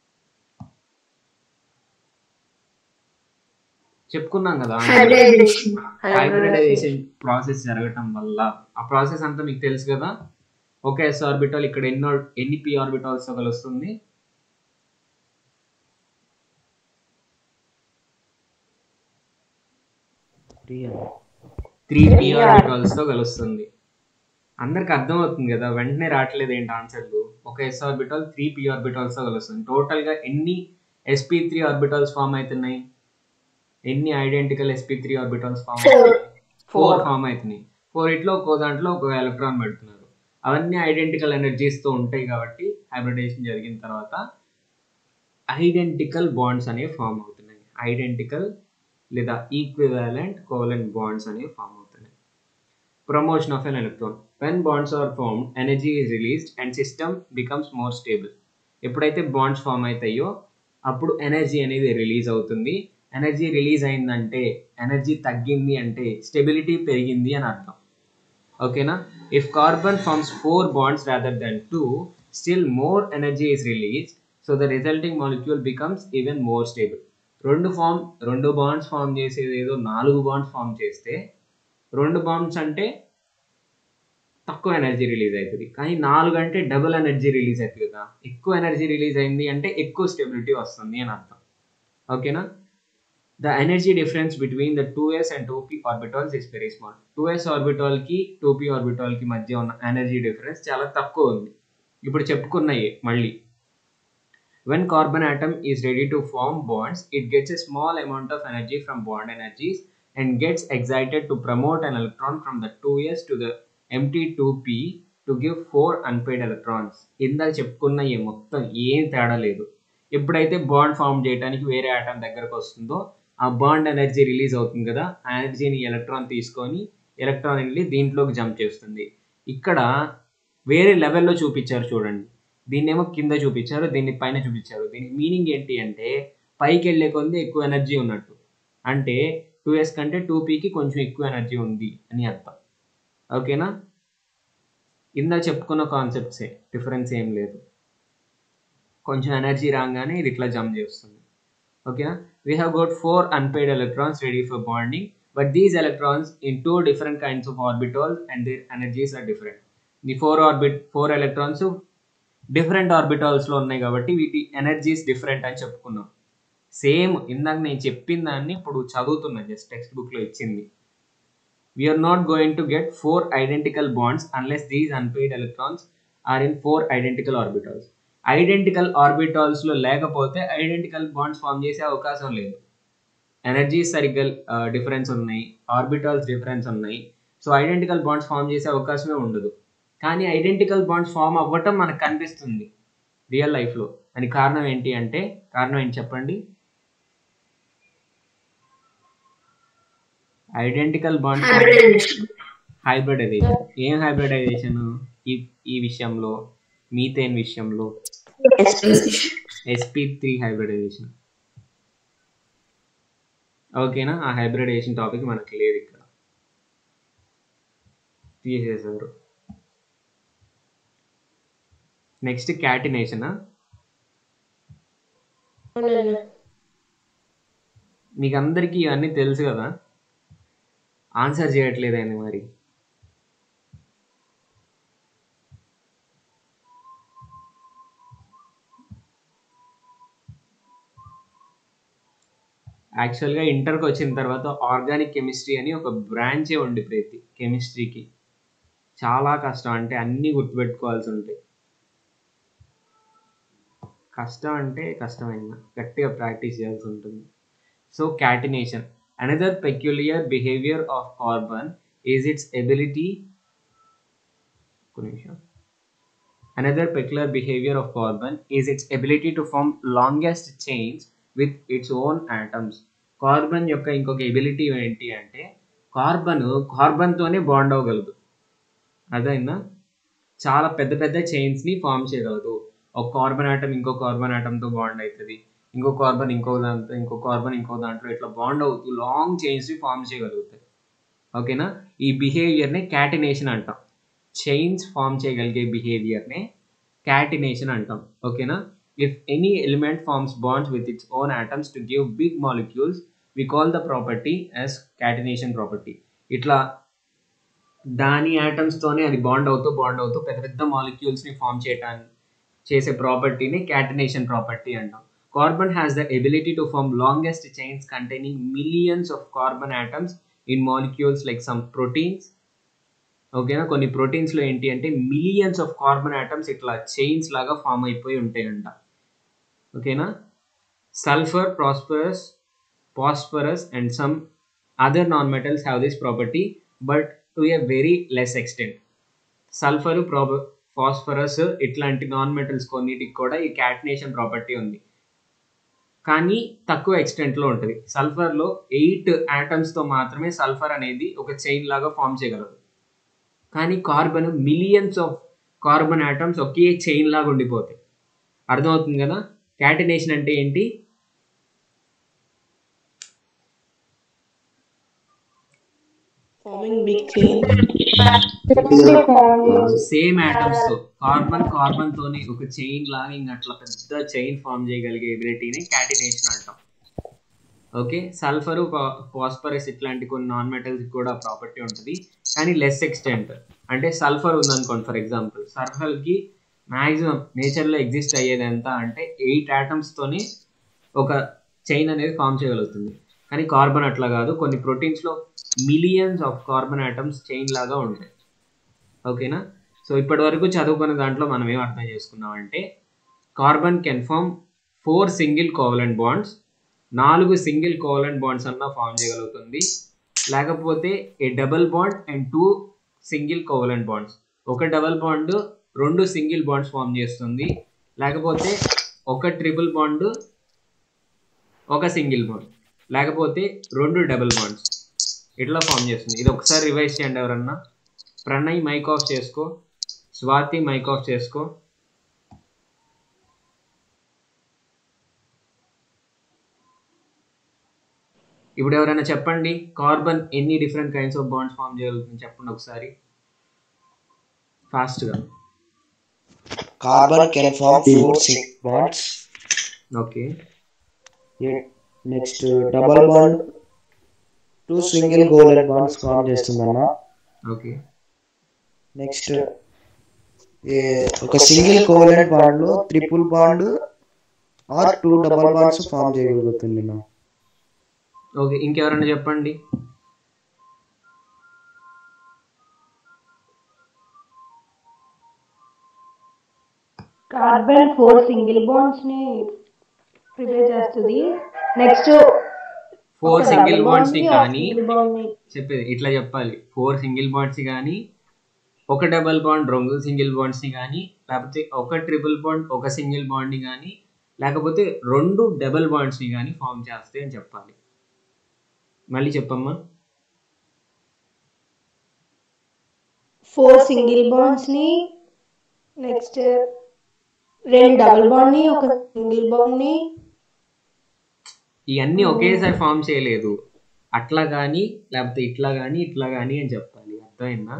చెప్పుకున్నాం కదా హైబ్రిడైజేషన్ హైబ్రిడైజేషన్ ప్రాసెస్ జరగటం వల్ల ఆ ప్రాసెస్ అంతా మీకు తెలుసు కదా ఒక ఎస్ ఆర్బిటాల్ ఇక్కడ ఎన్నో ఎన్ని పి ఆర్బిటాల్స్ కలుస్తుంది త్రీ అని త్రీ పి ఆర్బిటాల్స్ తో కలుస్తుంది అందరికి అర్థమవుతుంది కదా వెంటనే రావట్లేదు ఏంటి ఆన్సర్లు ఒక S orbital three P orbitals తో కలుస్తుంది టోటల్ గా ఎన్ని ఎస్పీ త్రీ ఆర్బిటాల్స్ ఫామ్ అవుతున్నాయి ఎన్ని identical SP three orbitals form అవుతున్నాయి ఫోర్ ఫామ్ అవుతున్నాయి ఫోర్ ఇట్లో ఒక్కో దాంట్లో ఒక ఎలక్ట్రాన్ పెడుతున్నారు అవన్నీ ఐడెంటికల్ ఎనర్జీస్ తో ఉంటాయి కాబట్టి హైబ్రిడేషన్ జరిగిన తర్వాత ఐడెంటికల్ బాండ్స్ అనేవి ఫామ్ అవుతున్నాయి ఐడెంటికల్ లేదా ఈక్వివాలెంట్ కోవలెంట్ బాండ్స్ అనేవి ఫామ్ అవుతున్నాయి promotion of an electron when bonds are form energy is released and system becomes more stable ఎప్పుడైతే బాండ్స్ ఫామ్ అవుతాయో అప్పుడు ఎనర్జీ అనేది రిలీజ్ అవుతుంది ఎనర్జీ రిలీజ్ అయిందంటే ఎనర్జీ తగ్గింది అంటే స్టెబిలిటీ పెరిగింది అని అర్థం ఓకేనా if carbon forms four bonds rather then two still more energy is release so the resulting molecule becomes even more stable రెండు ఫామ్ రెండు బాండ్స్ ఫామ్ చేసేది ఏదో నాలుగు బాండ్స్ ఫామ్ చేస్తే రెండు బాండ్స్ అంటే తక్కువ ఎనర్జీ రిలీజ్ అవుతుంది కానీ నాలుగు అంటే డబుల్ ఎనర్జీ రిలీజ్ అవుతుంది కదా ఎక్కువ ఎనర్జీ రిలీజ్ అయింది అంటే ఎక్కువ స్టెబిలిటీ వస్తుంది అని అర్థం ఓకేనా the energy difference between the two S and two P orbitals is very small two S ఆర్బిటాల్కి టూ పీ ఆర్బిటాల్కి మధ్య ఉన్న ఎనర్జీ డిఫరెన్స్ చాలా తక్కువ ఉంది ఇప్పుడు చెప్పుకున్నాయి మళ్ళీ when carbon atom is ready to form bonds it gets a small amount of energy from bond energies and gets excited to promote an electron from the 2s to the empty 2p to give four unpaired electrons ఇందాక చెప్పుకున్న ఈ మొత్తం ఏం తేడా లేదు ఎప్పుడైతే bond form చేయడానికి వేరే ఆటం దగ్గరకు వస్తుందో ఆ బాండ్ ఎనర్జీ రిలీజ్ అవుతుంది కదా ఆ ఎనర్జీని ఎలక్ట్రాన్ తీసుకొని ఎలక్ట్రాన్ వెళ్ళి దీంట్లోకి జంప్ చేస్తుంది ఇక్కడ వేరే లెవెల్లో చూపించారు చూడండి దీన్నేమో కింద చూపించారు దీన్ని పైన చూపించారు దీనికి మీనింగ్ ఏంటి అంటే పైకి వెళ్ళే కొద్ది ఎక్కువ ఎనర్జీ ఉన్నట్టు అంటే టూ ఎస్ కంటే టూ పీకి కొంచెం ఎక్కువ ఎనర్జీ ఉంది అని అర్థం ఓకేనా ఇందా చెప్పుకున్న కాన్సెప్ట్సే డిఫరెన్స్ ఏం లేదు కొంచెం ఎనర్జీ రాగానే ఇది ఇట్లా జంప్ చేస్తుంది ఓకేనా we have got four unpaired electrons ready for bonding but these electrons in two different kinds of orbitals and their energies are different the four orbit four electrons different ఆర్బిటాల్స్లో ఉన్నాయి కాబట్టి వీటి energies different అని చెప్పుకున్నాం same ఇందాక నేను చెప్పిన దాన్ని ఇప్పుడు చదువుతున్నా జస్ట్ టెక్స్ట్ బుక్లో ఇచ్చింది we are not going to get four identical bonds unless these unpaired electrons are in four identical orbitals identical ఆర్బిటాల్స్లో లేకపోతే ఐడెంటికల్ బాండ్స్ ఫామ్ చేసే అవకాశం లేదు ఎనర్జీస్ సరిగ్గా డిఫరెన్స్ ఉన్నాయి ఆర్బిటాల్స్ డిఫరెన్స్ ఉన్నాయి సో ఐడెంటికల్ బాండ్స్ ఫామ్ చేసే అవకాశమే ఉండదు కానీ ఐడెంటికల్ బాండ్స్ ఫామ్ అవ్వటం మనకు కనిపిస్తుంది రియల్ లైఫ్లో అని కారణం ఏంటి అంటే కారణం ఏంటి చెప్పండి ఐడెంటికల్ బాండ్స్ హైబ్రిడైజేషన్ ఏం హైబ్రిడైజేషన్ ఈ ఈ విషయంలో మీథేన్ విషయంలో ఎస్పీ త్రీ హైబ్రిడైజేషన్ ఓకేనా ఆ హైబ్రిడైజేషన్ టాపిక్ మనకి లేదు ఇక్కడ తీసేశారు నెక్స్ట్ క్యాటినేషనా మీకు అందరికీ ఇవన్నీ తెలుసు కదా ఆన్సర్ చేయట్లేదండి మరి యాక్చువల్గా ఇంటర్కి వచ్చిన తర్వాత ఆర్గానిక్ కెమిస్ట్రీ అని ఒక బ్రాంచే ఉండి ప్రతి కెమిస్ట్రీకి చాలా కష్టం అంటే అన్నీ గుర్తుపెట్టుకోవాల్సి ఉంటాయి కష్టం అంటే కష్టమైన గట్టిగా ప్రాక్టీస్ చేయాల్సి ఉంటుంది so catenation another peculiar behaviour of carbon is its ability ఒక నిమిషం another peculiar behaviour of carbon is its ability to form longest chains with its own atoms carbon యొక్క ఇంకొక ఎబిలిటీ ఏంటి అంటే కార్బన్ కార్బన్తోనే బాండ్ అవ్వగలదు అదైనా చాలా పెద్ద పెద్ద చైన్స్ని ఫామ్ చేయగలదు ఒక కార్బన్ ఆటం ఇంకో కార్బన్ ఆటంతో బాండ్ అవుతుంది ఇంకో కార్బన్ ఇంకో దాంతో ఇంకో కార్బన్ ఇంకో దాంట్లో ఇట్లా బాండ్ అవుతూ లాంగ్ చైన్స్ని ఫామ్ చేయగలుగుతాయి ఓకేనా ఈ బిహేవియర్ని క్యాటినేషన్ అంటాం చైన్స్ ఫామ్ చేయగలిగే బిహేవియర్నే క్యాటినేషన్ అంటాం ఓకేనా if any element forms bonds with its own atoms to give big molecules we call the property as catenation property ఇట్లా దాని ఆటమ్స్తోనే అది బాండ్ అవుతూ బాండ్ అవుతూ పెద్ద పెద్ద మాలిక్యూల్స్ని ఫామ్ చేయటానికి చేసే ప్రాపర్టీని క్యాటినేషన్ ప్రాపర్టీ అంటాం carbon has the ability to form longest chains containing millions of carbon atoms in molecules like some proteins ఓకేనా కొన్ని ప్రోటీన్స్లో ఏంటి అంటే మిలియన్స్ ఆఫ్ కార్బన్ ఆటమ్స్ ఇట్లా చైన్స్ లాగా ఫామ్ అయిపోయి ఉంటాయంట ఓకేనా sulphur phosphorus phosphorus and some other non-metals have this property but to a very less extent sulphur ప్రాబ ఫాస్ఫరస్ ఇట్లాంటి నాన్ మెటల్స్ కొన్నిటికి కూడా ఈ క్యాటినేషన్ ప్రాపర్టీ ఉంది కానీ తక్కువ ఎక్స్టెంట్లో ఉంటుంది సల్ఫర్లో ఎయిట్ తో మాత్రమే సల్ఫర్ అనేది ఒక చైన్ లాగా ఫామ్ చేయగలదు కానీ carbon millions of carbon atoms ఒకే చైన్ లాగా ఉండిపోతాయి అర్థమవుతుంది కదా క్యాటినేషన్ అంటే ఏంటి forming big chain. Same atoms తో కార్బన్ కార్బన్ తోని ఒక చైన్ లాగా ఇంకా అట్లా పెద్ద చైన్ ఫామ్ చేయగలిగే ఎబిలిటీని క్యాటినేషన్ అంటాం ఓకే సల్ఫర్ ఫాస్ఫరస్ ఇట్లాంటి కొన్ని నాన్ మెటల్స్ కూడా ప్రాపర్టీ ఉంటుంది కానీ లెస్ ఎక్స్టెంట్ అంటే సల్ఫర్ ఉందనుకోండి ఫర్ ఎగ్జాంపుల్ సల్ఫర్కి మ్యాక్సిమం నేచర్లో ఎగ్జిస్ట్ అయ్యేది ఎంత అంటే ఎయిట్ తోని ఒక చైన్ అనేది ఫామ్ చేయగలుగుతుంది కానీ కార్బన్ అట్లా కాదు కొన్ని ప్రోటీన్స్లో millions of carbon atoms chain లాగా ఉంటాయి ఓకేనా సో ఇప్పటి వరకు చదువుకున్న దాంట్లో మనం ఏం అర్థం చేసుకున్నాం అంటే carbon can form four single covalent bonds నాలుగు సింగిల్ కోవలెంట్ బాండ్స్ అన్న ఫామ్ చేయగలుగుతుంది లేకపోతే a double bond and two single covalent bonds ఒక డబుల్ బాండ్ రెండు సింగిల్ బాండ్స్ ఫామ్ చేస్తుంది లేకపోతే ఒక ట్రిపుల్ బాండ్ ఒక సింగిల్ బాండ్ లేకపోతే రెండు డబుల్ బాండ్స్ ఇట్లా ఫామ్ చేస్తుంది ఇది ఒకసారి రివైజ్ చేయండి ఎవరన్నా ప్రణయ్ మైక్ ఆఫ్ చేసుకో స్వాతి మైక్ ఆఫ్ చేసుకో ఇప్పుడు ఎవరైనా చెప్పండి కార్బన్ ఎన్ని different kinds of bonds form చేయగలుగుతుంది చెప్పండి ఒకసారి ఫాస్ట్గా Carbon can form four six bonds. Okay Yeah. Next, uh, double bond. Two single covalent bonds form చేస్తుందన్న ఓకే నెక్స్ట్ ఒక సింగిల్ కోవలెంట్ బాండ్ లో triple bond or two double bonds form చేయగలుగుతుంది నా okay ఇంకెవరైనా చెప్పండి కార్బన్ ఫోర్ సింగిల్ బాండ్స్ ని prepare చేస్తుంది next four single bonds ని కానీ సింగిల్ బాండ్ ని చెప్పేది ఇట్లా చెప్పాలి ఫోర్ సింగిల్ బాండ్స్ కానీ ఒక డబల్ బాండ్ రెండు సింగిల్ బాండ్స్ ని కానీ లేకపోతే ఒక ట్రిపుల్ బాండ్ ఒక సింగిల్ బాండ్ ని కానీ లేకపోతే రెండు డబల్ బాండ్స్ ని కానీ ఫామ్ చేస్తాయి అని చెప్పాలి మళ్ళీ చెప్పమ్మా ఫోర్ సింగిల్ బాండ్స్ ని నెక్స్ట్ రెండు డబుల్ బాండ్ ని ఒక సింగిల్ బాండ్ ని ఇవన్నీ ఒకేసారి ఫామ్ చేయలేదు అట్లా కానీ లేకపోతే ఇట్లా కానీ ఇట్లా కానీ అని చెప్పాలి అర్థమైందా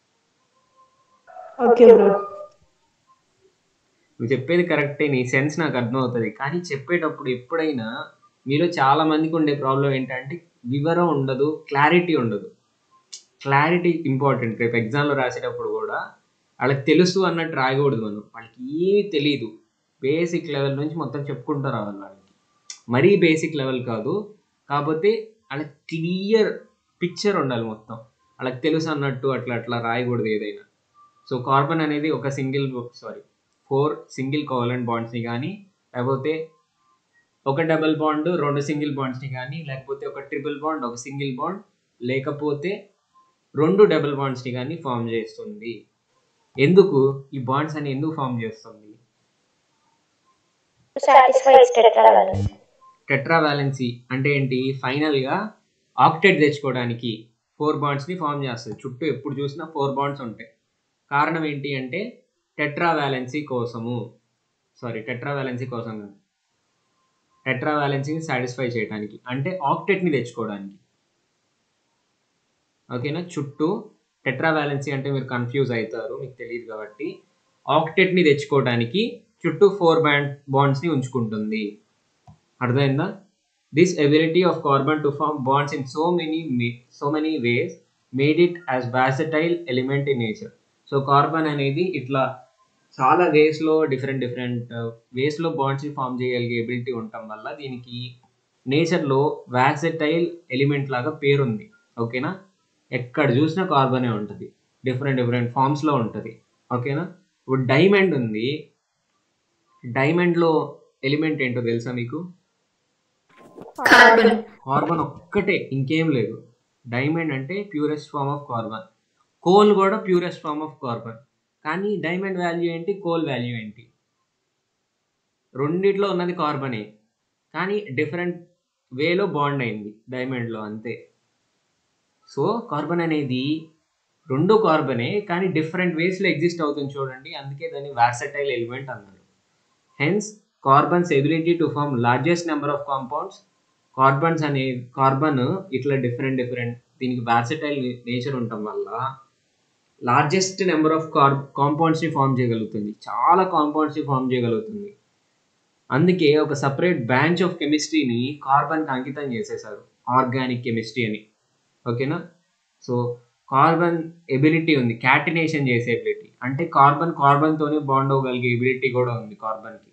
ఓకే బ్రో నువ్వు చెప్పేది కరెక్టే నీ సెన్స్ నాకు అర్థమవుతుంది కానీ చెప్పేటప్పుడు ఎప్పుడైనా మీలో చాలా మందికి ఉండే ప్రాబ్లం ఏంటంటే వివరం ఉండదు క్లారిటీ ఉండదు క్లారిటీ ఇంపార్టెంట్ రేపు ఎగ్జామ్లో రాసేటప్పుడు కూడా వాళ్ళకి తెలుసు అన్నట్టు రాయకూడదు మనం వాళ్ళకి ఏమీ తెలియదు బేసిక్ లెవెల్ నుంచి మొత్తం చెప్పుకుంటూ రావాలి వాళ్ళకి మరీ బేసిక్ లెవెల్ కాదు కాకపోతే వాళ్ళకి క్లియర్ పిక్చర్ ఉండాలి మొత్తం వాళ్ళకి తెలుసు అన్నట్టు అట్లా అట్లా రాయకూడదు ఏదైనా సో కార్బన్ అనేది ఒక single sorry four single covalent బాండ్స్ని కానీ లేకపోతే ఒక డబుల్ బాండ్ రెండు సింగిల్ బాండ్స్ని కానీ లేకపోతే ఒక ట్రిపుల్ బాండ్ ఒక సింగిల్ బాండ్ లేకపోతే రెండు డబుల్ బాండ్స్ని కానీ ఫామ్ చేస్తుంది ఎందుకు ఈ బాండ్స్ అని ఎందుకు ఫామ్ చేస్తుంది satisfies tetravalent. టెట్రా వ్యాలెన్సీ అంటే ఏంటి ఫైనల్గా ఆక్టెట్ తెచ్చుకోవడానికి ఫోర్ బాండ్స్ని ఫామ్ చేస్తుంది చుట్టూ ఎప్పుడు చూసినా ఫోర్ బాండ్స్ ఉంటాయి కారణం ఏంటి అంటే టెట్రా వ్యాలెన్సీ కోసము సారీ టెట్రా వ్యాలెన్సీ కోసం కాదు టెట్రా వ్యాలెన్సీని సాటిస్ఫై చేయడానికి అంటే ఆక్టెట్ని తెచ్చుకోవడానికి ఓకేనా చుట్టూ టెట్రా వ్యాలెన్సీ అంటే మీరు కన్ఫ్యూజ్ అవుతారు మీకు తెలియదు కాబట్టి ఆక్టెట్ని తెచ్చుకోవడానికి చుట్టూ ఫోర్ బ్యాండ్ బాండ్స్ని ఉంచుకుంటుంది అర్థమైందా this ability of carbon to form bonds in so many so many ways made it as versatile element in nature so carbon అనేది ఇట్లా చాలా వేస్లో డిఫరెంట్ డిఫరెంట్ వేస్లో బాండ్స్ని ఫామ్ చేయగలిగే ఎబిలిటీ ఉండటం వల్ల దీనికి నేచర్లో వ్యాసటైల్ ఎలిమెంట్ లాగా పేరుంది ఓకేనా ఎక్కడ చూసినా కార్బనే ఉంటుంది డిఫరెంట్ డిఫరెంట్ ఫామ్స్లో ఉంటుంది ఓకేనా ఇప్పుడు డైమండ్ ఉంది డైమండ్లో ఎలిమెంట్ ఏంటో తెలుసా మీకు Carbon. కార్బన్ ఒక్కటే ఇంకేం లేదు డైమండ్ అంటే purest form of carbon coal కూడా ప్యూరెస్ట్ ఫామ్ ఆఫ్ కార్బన్ కానీ డైమండ్ వాల్యూ ఏంటి కోల్ వాల్యూ ఏంటి రెండిట్లో ఉన్నది కార్బనే కానీ డిఫరెంట్ వేలో బాండ్ అయింది డైమండ్లో అంతే సో కార్బన్ అనేది రెండు కార్బనే కానీ డిఫరెంట్ వేస్లో ఎగ్జిస్ట్ అవుతుంది చూడండి అందుకే దాన్ని వార్సటైల్ ఎలిమెంట్ అన్నారు hence carbon's ability to form largest number of compounds carbons అనే కార్బన్ ఇట్లా డిఫరెంట్ డిఫరెంట్ దీనికి వార్సటైల్ నేచర్ ఉండటం వల్ల లార్జెస్ట్ నెంబర్ ఆఫ్ కార్ కాంపౌండ్స్ని ఫామ్ చేయగలుగుతుంది చాలా కాంపౌండ్స్ని ఫామ్ చేయగలుగుతుంది అందుకే ఒక సపరేట్ బ్రాంచ్ ఆఫ్ కెమిస్ట్రీని కార్బన్కి అంకితం చేసేసారు ఆర్గానిక్ కెమిస్ట్రీ అని ఓకేనా సో కార్బన్ ఎబిలిటీ ఉంది క్యాటినేషన్ చేసే ఎబిలిటీ అంటే కార్బన్ కార్బన్తోనే బాండ్ అవ్వగలిగే ఎబిలిటీ కూడా ఉంది కార్బన్కి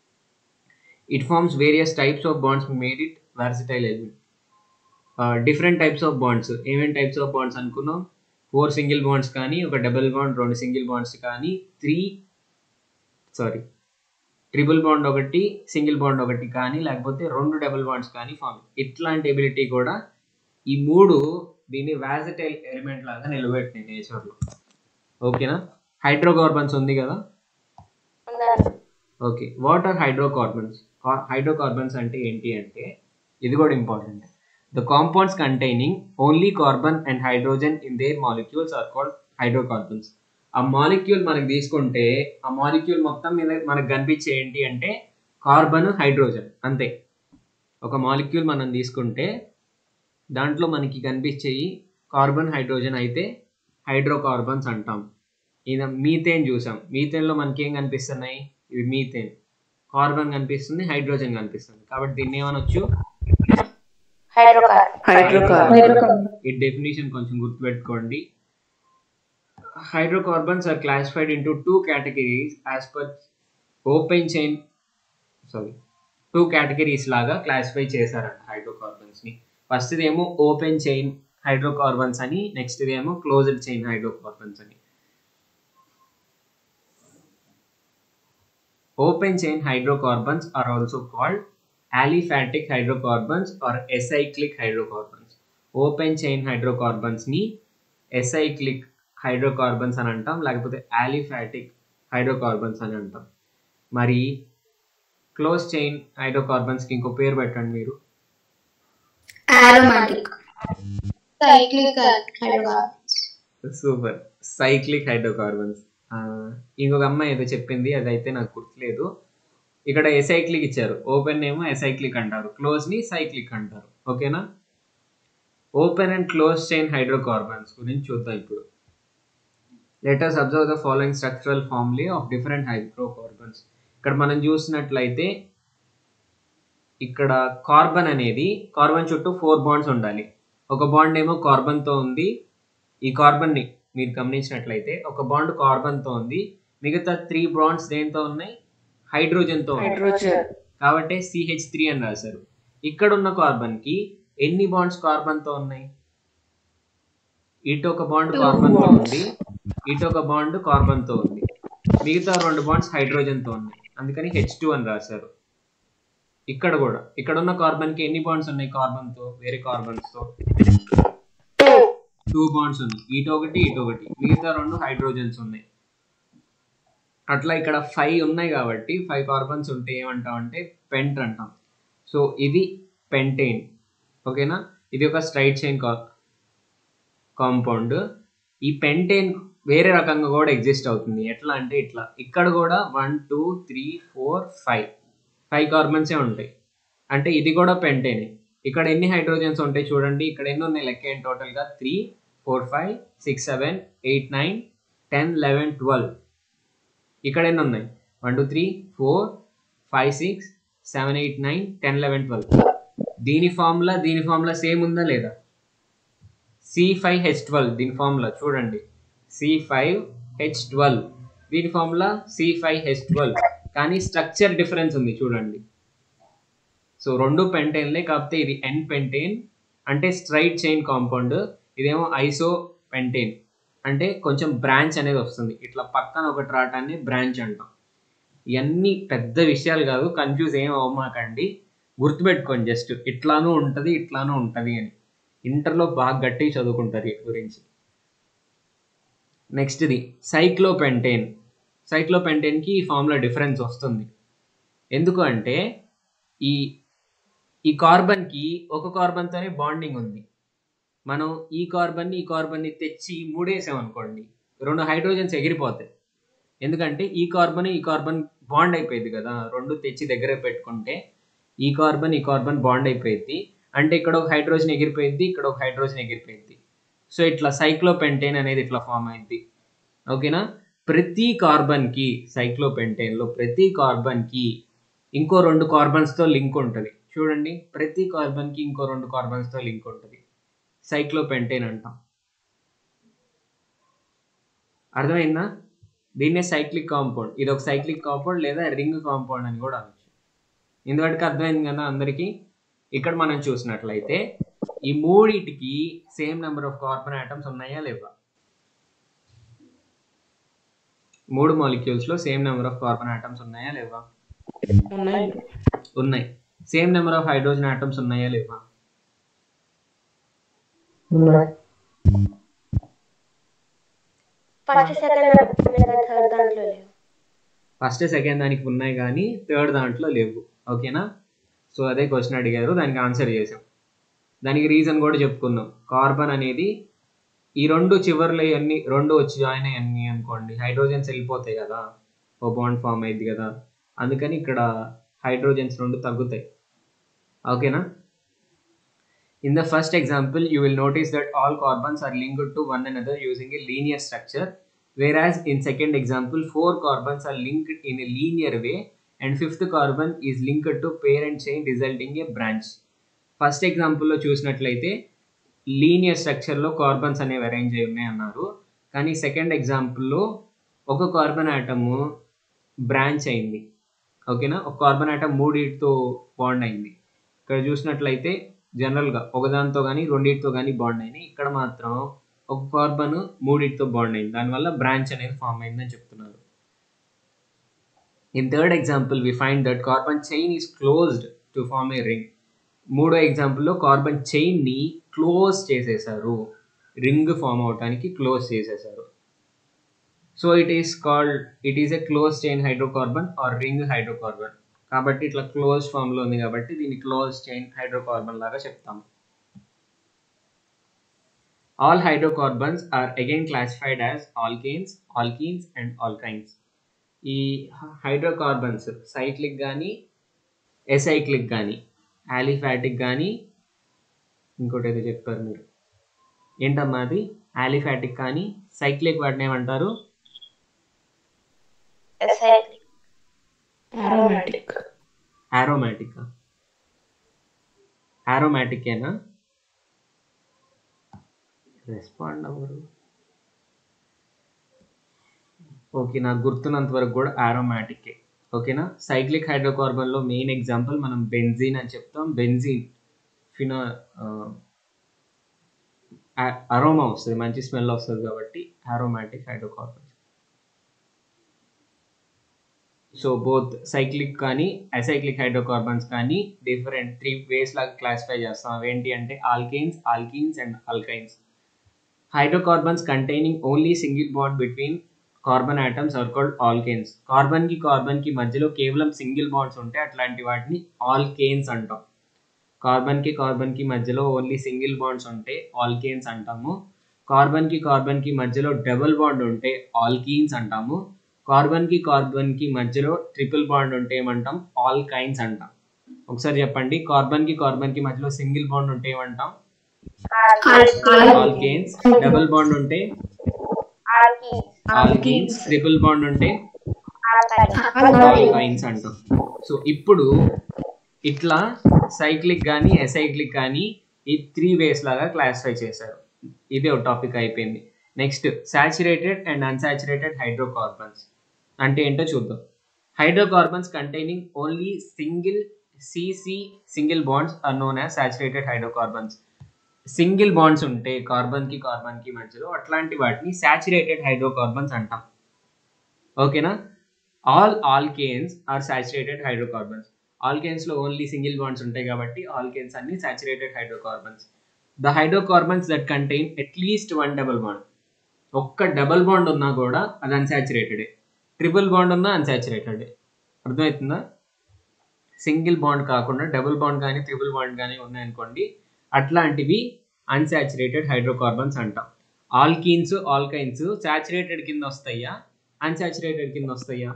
it forms various types of bonds made it versatile element different types of bonds ఏమేమి టైప్స్ ఆఫ్ బాండ్స్ అనుకున్నాం ఫోర్ సింగిల్ బాండ్స్ కానీ ఒక డబుల్ బాండ్ రెండు సింగిల్ బాండ్స్ కానీ త్రీ సారీ ట్రిపుల్ బాండ్ ఒకటి సింగిల్ బాండ్ ఒకటి కానీ లేకపోతే రెండు డబుల్ బాండ్స్ కానీ ఫామ్ ఇట్లాంటి ఎబిలిటీ కూడా ఈ మూడు దీన్ని వ్యాజటైల్ ఎలిమెంట్ లాగా నిలబెట్టినాయి నేచర్లో ఓకేనా హైడ్రోకార్బన్స్ ఉంది కదా okay what are hydrocarbons hydrocarbons అంటే ఏంటి అంటే ఇది కూడా important the compounds containing only carbon and hydrogen in their molecules are called hydrocarbons ఆ మాలిక్యూల్ మనకు తీసుకుంటే ఆ మాలిక్యూల్ మొత్తం మీద మనకు కనిపించే ఏంటి అంటే కార్బన్ హైడ్రోజన్ అంతే ఒక మాలిక్యూల్ మనం తీసుకుంటే దాంట్లో మనకి కనిపించేవి కార్బన్ హైడ్రోజన్ అయితే హైడ్రోకార్బన్స్ అంటాం ఈయన మీథేన్ చూసాం మీథేన్లో మనకి ఏం కనిపిస్తున్నాయి ఇవి మీథేన్ కార్బన్ కనిపిస్తుంది హైడ్రోజన్ కనిపిస్తుంది కాబట్టి దీన్ని ఏమనొచ్చు హైడ్రోకార్బన్ హైడ్రోకార్బన్ ఈ డెఫినేషన్ కొంచెం గుర్తుపెట్టుకోండి hydrocarbons are classified into two categories as per open chain sorry two categories లాగా క్లాసిఫై చేశారంట హైడ్రోకార్బన్స్ ని ఫస్ట్ ఏమో ఓపెన్ చైన్ హైడ్రోకార్బన్స్ అని నెక్స్ట్ ఏమో క్లోజ్డ్ చైన్ హైడ్రోకార్బన్స్ అని open chain hydrocarbons are also called aliphatic hydrocarbons or acyclic hydrocarbons open chain hydrocarbons ని acyclic hydrocarbons అని అంటాం లేకపోతే ఆలిఫాటిక్ హైడ్రోకార్బన్స్ అని అంటాం మరి క్లోజ్ చైన్ హైడ్రోకార్బన్స్ కి ఇంకో పేరు పెట్టండి మీరు aromatic cyclic hydrocarbons super cyclic hydrocarbons ఇంకొక అమ్మాయి ఏదో చెప్పింది అదైతే నాకు గుర్తులేదు ఇక్కడ ఎసైక్లిక్ ఇచ్చారు ఓపెన్ ఏమో ఎసైక్లిక్ అంటారు క్లోజ్ ని సైక్లిక్ అంటారు ఓకేనా open and close chain hydrocarbons గురించి చూద్దాం ఇప్పుడు letters observe the following structural formulae of different hydrocarbons ఇక్కడ మనం చూసినట్లయితే ఇక్కడ కార్బన్ అనేది కార్బన్ చుట్టూ ఫోర్ బాండ్స్ ఉండాలి ఒక బాండ్ ఏమో కార్బన్ తో ఉంది ఈ కార్బన్ ని మీరు గమనించినట్లయితే ఒక బాండ్ కార్బన్ తో ఉంది మిగతా త్రీ బాండ్స్ దేంతో ఉన్నాయి హైడ్రోజన్ తో ఉన్నాయి హైడ్రోజన్ కాబట్టి సిహెచ్ త్రీ అని రాశారు ఇక్కడ ఉన్న కార్బన్ కి ఎన్ని బాండ్స్ కార్బన్ తో ఉన్నాయి ఇటు ఒక బాండ్ Two కార్బన్ తో bonds. ఉంది ఇటు ఒక బాండ్ కార్బన్ తో ఉంది మిగతా రెండు బాండ్స్ హైడ్రోజన్ తో ఉన్నాయి అందుకని హెచ్ టూ అని రాశారు ఇక్కడ కూడా ఇక్కడ ఉన్న కార్బన్ కి ఎన్ని బాండ్స్ ఉన్నాయి కార్బన్ తో వేరే కార్బన్స్ తో టూ బాండ్స్ ఉన్నాయి ఇటు ఒకటి ఇటు ఒకటి మిగతా రెండు హైడ్రోజన్స్ ఉన్నాయి అట్లా ఇక్కడ ఫైవ్ ఉన్నాయి కాబట్టి ఫైవ్ కార్బన్స్ ఉంటే ఏమంటాం అంటే పెంట్ అంటాం సో ఇది పెంటేన్ ఓకేనా ఇది ఒక స్ట్రైట్ చైన్ కాంపౌండ్ ఈ పెంటేన్ వేరే రకంగా కూడా ఎగ్జిస్ట్ అవుతుంది ఎట్లా అంటే ఇట్లా ఇక్కడ కూడా one two three four five five కార్బన్సే ఉంటాయి అంటే ఇది కూడా పెంటేనే ఇక్కడ ఎన్ని హైడ్రోజన్స్ ఉంటాయి చూడండి ఇక్కడ ఎన్ని ఉన్నాయి లెక్క ఏంటి టోటల్గా three four five six seven eight nine ten eleven twelve ఇక్కడ ఎన్ని ఉన్నాయి one two three four five six seven eight nine ten eleven twelve దీని ఫార్ములా దీని ఫార్ములా సేమ్ ఉందా లేదా సి ఫైవ్ హెచ్ ట్వెల్వ్ దీని ఫార్ములా చూడండి సి ఫైవ్ హెచ్ ట్వెల్వ్ దీని formula C five H twelve కానీ స్ట్రక్చర్ డిఫరెన్స్ ఉంది చూడండి సో రెండు పెంటైన్లే కాకపోతే ఇది ఎన్ పెంటైన్ అంటే స్ట్రైట్ చైన్ కాంపౌండ్ ఇదేమో ఐసో పెంటైన్ అంటే కొంచెం బ్రాంచ్ అనేది వస్తుంది ఇట్లా పక్కన ఒకటి రావటాన్ని బ్రాంచ్ అంటాం ఇవన్నీ పెద్ద విషయాలు కాదు కన్ఫ్యూజ్ ఏం అవ్వమాకండి గుర్తుపెట్టుకోండి జస్ట్ ఇట్లానూ ఉంటుంది ఇట్లానూ ఉంటుంది అని ఇంటర్లో బాగా గట్టి చదువుకుంటారు వీటి గురించి నెక్స్ట్ది సైక్లోపెంటేన్ సైక్లోపెంటేన్కి ఈ ఫామ్లో డిఫరెన్స్ వస్తుంది ఎందుకు అంటే ఈ ఈ కార్బన్కి ఒక కార్బన్తోనే బాండింగ్ ఉంది మనం ఈ కార్బన్ని ఈ కార్బన్ని తెచ్చి మూడేసాం అనుకోండి రెండు హైడ్రోజన్స్ ఎగిరిపోతాయి ఎందుకంటే ఈ కార్బన్ ఈ కార్బన్ బాండ్ అయిపోయింది కదా రెండు తెచ్చి దగ్గర పెట్టుకుంటే ఈ కార్బన్ ఈ కార్బన్ బాండ్ అయిపోయింది అంటే ఇక్కడ ఒక హైడ్రోజన్ ఎగిరిపోయింది ఇక్కడ ఒక హైడ్రోజన్ ఎగిరిపోయింది సో ఇట్లా సైక్లోపెంటేన్ అనేది ఇట్లా ఫామ్ అయింది ఓకేనా ప్రతి కార్బన్కి సైక్లోపెంటేన్లో ప్రతి కార్బన్కి ఇంకో రెండు కార్బన్స్తో లింక్ ఉంటుంది చూడండి ప్రతి కార్బన్కి ఇంకో రెండు కార్బన్స్తో లింక్ ఉంటుంది సైక్లోపెంటేన్ అంటాం అర్థమైందా దీన్నే సైక్లిక్ కాంపౌండ్ ఇది ఒక సైక్లిక్ కాంపౌండ్ లేదా రింగ్ కాంపౌండ్ అని కూడా అనొచ్చు ఇందువరకు అర్థమైంది కదా అందరికీ ఇక్కడ మనం చూసినట్లయితే ఈ మూడిటికి same number of carbon atoms ఉన్నాయా లేవా మూడు మాలిక్యూల్స్ లో same number of carbon atoms ఉన్నాయా లేవా ఉన్నాయి ఉన్నాయి same number of hydrogen atoms ఉన్నాయా లేవా ఫస్ట్ సెకండ్ థర్డ్ దాంట్లో లేవు ఫస్ట్ సెకండ్ దానికి ఉన్నాయి కానీ థర్డ్ దాంట్లో లేవు ఓకేనా సో అదే క్వశ్చన్ అడిగారు దానికి ఆన్సర్ చేసాం దానికి రీజన్ కూడా చెప్పుకున్నాం కార్బన్ అనేది ఈ రెండు చివర్లో అన్ని రెండు వచ్చి జాయిన్ అయ్యి అనుకోండి హైడ్రోజన్స్ వెళ్ళిపోతాయి కదా ఓ బాండ్ ఫామ్ అయింది కదా అందుకని ఇక్కడ హైడ్రోజన్స్ రెండు తగ్గుతాయి ఓకేనా In the first example, you will notice that all carbons are linked to one another using a linear structure, whereas in second example, four carbons are linked in a linear way and fifth carbon is linked to parent chain resulting a branch. First ఎగ్జాంపుల్లో చూసినట్లయితే linear స్ట్రక్చర్లో carbons అనేవి arrange అయి ఉన్నాయి అన్నారు కానీ second ఎగ్జాంపుల్లో ఒక carbon atom branch అయింది ఓకేనా ఒక కార్బన్ ఆటమ్ మూడింటితో బాండ్ అయింది ఇక్కడ చూసినట్లయితే జనరల్గా ఒకదానితో కానీ రెండింటితో కానీ బాండ్ అయినాయి ఇక్కడ మాత్రం ఒక కార్బన్ మూడింటితో బాండ్ అయింది దానివల్ల బ్రాంచ్ అనేది ఫామ్ అయిందని చెప్తున్నారు in third example we find that carbon chain is closed to form a ring మూడో ఎగ్జాంపుల్లో కార్బన్ చైన్ని క్లోజ్ చేసేసారు రింగ్ ఫామ్ అవడానికి క్లోజ్ చేసేసారు so it is called it is a close chain hydrocarbon or ring hydrocarbon కాబట్టి ఇట్లా close ఫామ్లో ఉంది కాబట్టి దీన్ని క్లోజ్ చైన్ హైడ్రోకార్బన్ లాగా చెప్తాము all hydrocarbons are again classified as alkanes alkenes and alkynes ఈ హైడ్రోకార్బన్స్ సైక్లిక్ కానీ ఎసైక్లిక్ కానీ ఆలిఫాటిక్ కానీ ఇంకోటి ఏదో చెప్పారు మీరు ఏంటమ్మా అది ఆలిఫాటిక్ కానీ సైక్లిక్ వాటిని ఏమంటారు aromatic ఆరోమాటిక్ ఆరోమాటికేనా రెస్పాండ్ అవ్వరు ఓకే నాకు గుర్తున్నంత వరకు కూడా ఆరోమాటికే ఓకేనా సైక్లిక్ హైడ్రోకార్బన్లో మెయిన్ ఎగ్జాంపుల్ మనం బెంజీన్ అని చెప్తాం బెంజీన్ ఫినా అరోమా వస్తుంది మంచి స్మెల్ వస్తుంది కాబట్టి aromatic hydrocarbons so both cyclic కానీ అసైక్లిక్ హైడ్రోకార్బన్స్ కానీ డిఫరెంట్ త్రీ వేస్ లాగా క్లాసిఫై చేస్తాం అవేంటి అంటే alkanes alkenes and alkynes hydrocarbons containing only single bond between carbon atoms are called alkanes carbon కి కార్బన్ కి మధ్యలో కేవలం సింగిల్ బాండ్స్ ఉంటాయి అట్లాంటి వాటిని ఆల్కేన్స్ అంటాం కార్బన్ కి కార్బన్ కి మధ్యలో ఓన్లీ సింగిల్ బాండ్స్ ఉంటే ఆల్కేన్స్ అంటాము కార్బన్ కి కార్బన్ కి మధ్యలో డబుల్ బాండ్ ఉంటే ఆల్కీన్స్ అంటాము కార్బన్ కి కార్బన్ కి మధ్యలో ట్రిపుల్ బాండ్ ఉంటే ఏమంటాం ఆల్కైన్స్ అంటాం ఒకసారి చెప్పండి కార్బన్ కి కార్బన్ కి మధ్యలో సింగిల్ బాండ్ ఉంటే ఏమంటాం ఆల్కేన్స్ డబుల్ బాండ్ ఉంటే ఆల్కీన్స్ ట్రిపుల్ బాండ్ ఉంటే ఆల్కైన్స్ అంటాం సో ఇప్పుడు ఇట్లా సైక్లిక్ కానీ ఎసైక్లిక్ కానీ ఈ త్రీ వేస్ లాగా క్లాసిఫై చేశారు ఇది ఒక టాపిక్ అయిపోయింది next saturated and unsaturated hydrocarbons అంటే ఏంటో చూద్దాం hydrocarbons containing only single C C single bonds are known as saturated hydrocarbons single bonds ఉంటే కార్బన్ కి కార్బన్ కి మధ్యలో అట్లాంటి వాటిని సాచురేటెడ్ హైడ్రోకార్బన్స్ అంటాం ఓకేనా all alkanes are saturated hydrocarbons alkanes లో ఓన్లీ సింగిల్ బాండ్స్ ఉంటాయి కాబట్టి ఆల్కేన్స్ అన్ని saturated hydrocarbons the hydrocarbons that contain at least one double bond ఒక్క డబుల్ బాండ్ ఉన్నా కూడా అది అన్సాచురేటెడే ట్రిపుల్ బాండ్ ఉన్నా అన్సాచురేటెడే అర్థమవుతుందా సింగిల్ బాండ్ కాకుండా డబుల్ బాండ్ కానీ ట్రిపుల్ బాండ్ కానీ ఉన్నాయనుకోండి అట్లాంటివి అన్సాచురేటెడ్ హైడ్రోకార్బన్స్ అంటాం ఆల్కీన్స్ ఆల్కైన్స్ సాచురేటెడ్ కింద వస్తాయా అన్సాచురేటెడ్ కింద వస్తాయా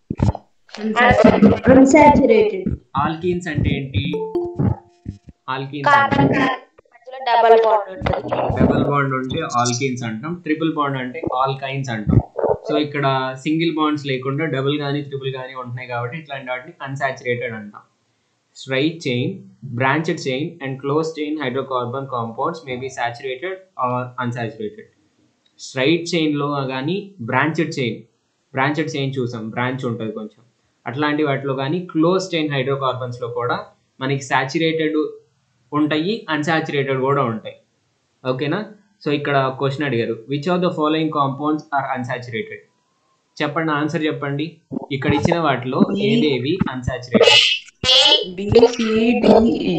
unsaturated ఆల్కీన్స్ అంటే ఏంటి ఆల్కీన్స్ డబల్ బాండ్ ఉంటుంది డబుల్ బాండ్ ఉంటే ఆల్కీన్స్ అంటాం ట్రిపుల్ బాండ్ అంటే ఆల్కైన్స్ అంటాం సో ఇక్కడ సింగిల్ బాండ్స్ లేకుండా డబుల్ కానీ ట్రిపుల్ కానీ ఉంటున్నాయి కాబట్టి ఇట్లాంటి వాటిని అన్సాచురేటెడ్ అంటాం straight chain branched chain and close chain hydrocarbon compounds may B saturated or unsaturated straight చైన్లో కానీ బ్రాంచెడ్ చైన్ బ్రాంచెడ్ చైన్ చూసాం బ్రాంచ్ ఉంటుంది కొంచెం అట్లాంటి వాటిలో కానీ క్లోజ్ చైన్ హైడ్రోకార్బన్స్లో కూడా మనకి సాచురేటెడ్ ఉంటాయి అన్సాచురేటెడ్ కూడా ఉంటాయి ఓకేనా సో ఇక్కడ క్వశ్చన్ అడిగారు which of the following compounds are unsaturated చెప్పండి ఆన్సర్ చెప్పండి ఇక్కడ ఇచ్చిన వాటిలో ఏదేవి unsaturated B C D E.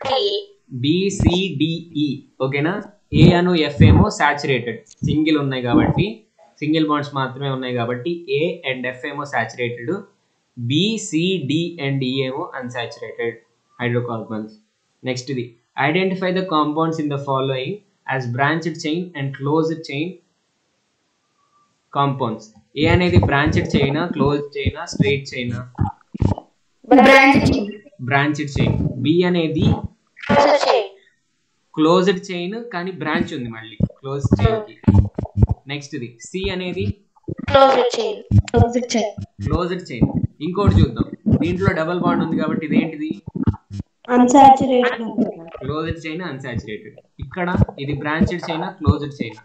B C D E ఓకేనా ఏ అను ఎఫ్ ఏమో సాచురేటెడ్ సింగిల్ ఉన్నాయి కాబట్టి సింగిల్ బాండ్స్ మాత్రమే ఉన్నాయి కాబట్టి ఏ అండ్ ఎఫ్ ఏమో సాచురేటెడ్ బిసిడి అండ్ ఈ ఏమో అన్సాచురేటెడ్ హైడ్రోకార్బన్స్ నెక్స్ట్ ఇది identify the compounds in the following as branched chain and closed chain compounds A అనేది బ్రాంచ్డ్ చైనా క్లోజ్ చైనా స్ట్రైట్ చైనా బ్రాంచ్డ్ చైన్ బి అనేది closed chain కానీ branch ఉంది మళ్ళీ close chain కి నెక్స్ట్ ఇది సి అనేది closed chain closed chain closed chain ఇంకోటి చూద్దాం దీంట్లో డబుల్ బాండ్ ఉంది కాబట్టి ఇదేంటిది అన్సాచురేటెడ్ క్లోజ్డ్ చైన్ అన్సాచురేటెడ్ ఇక్కడ ఇది branched chain closed chain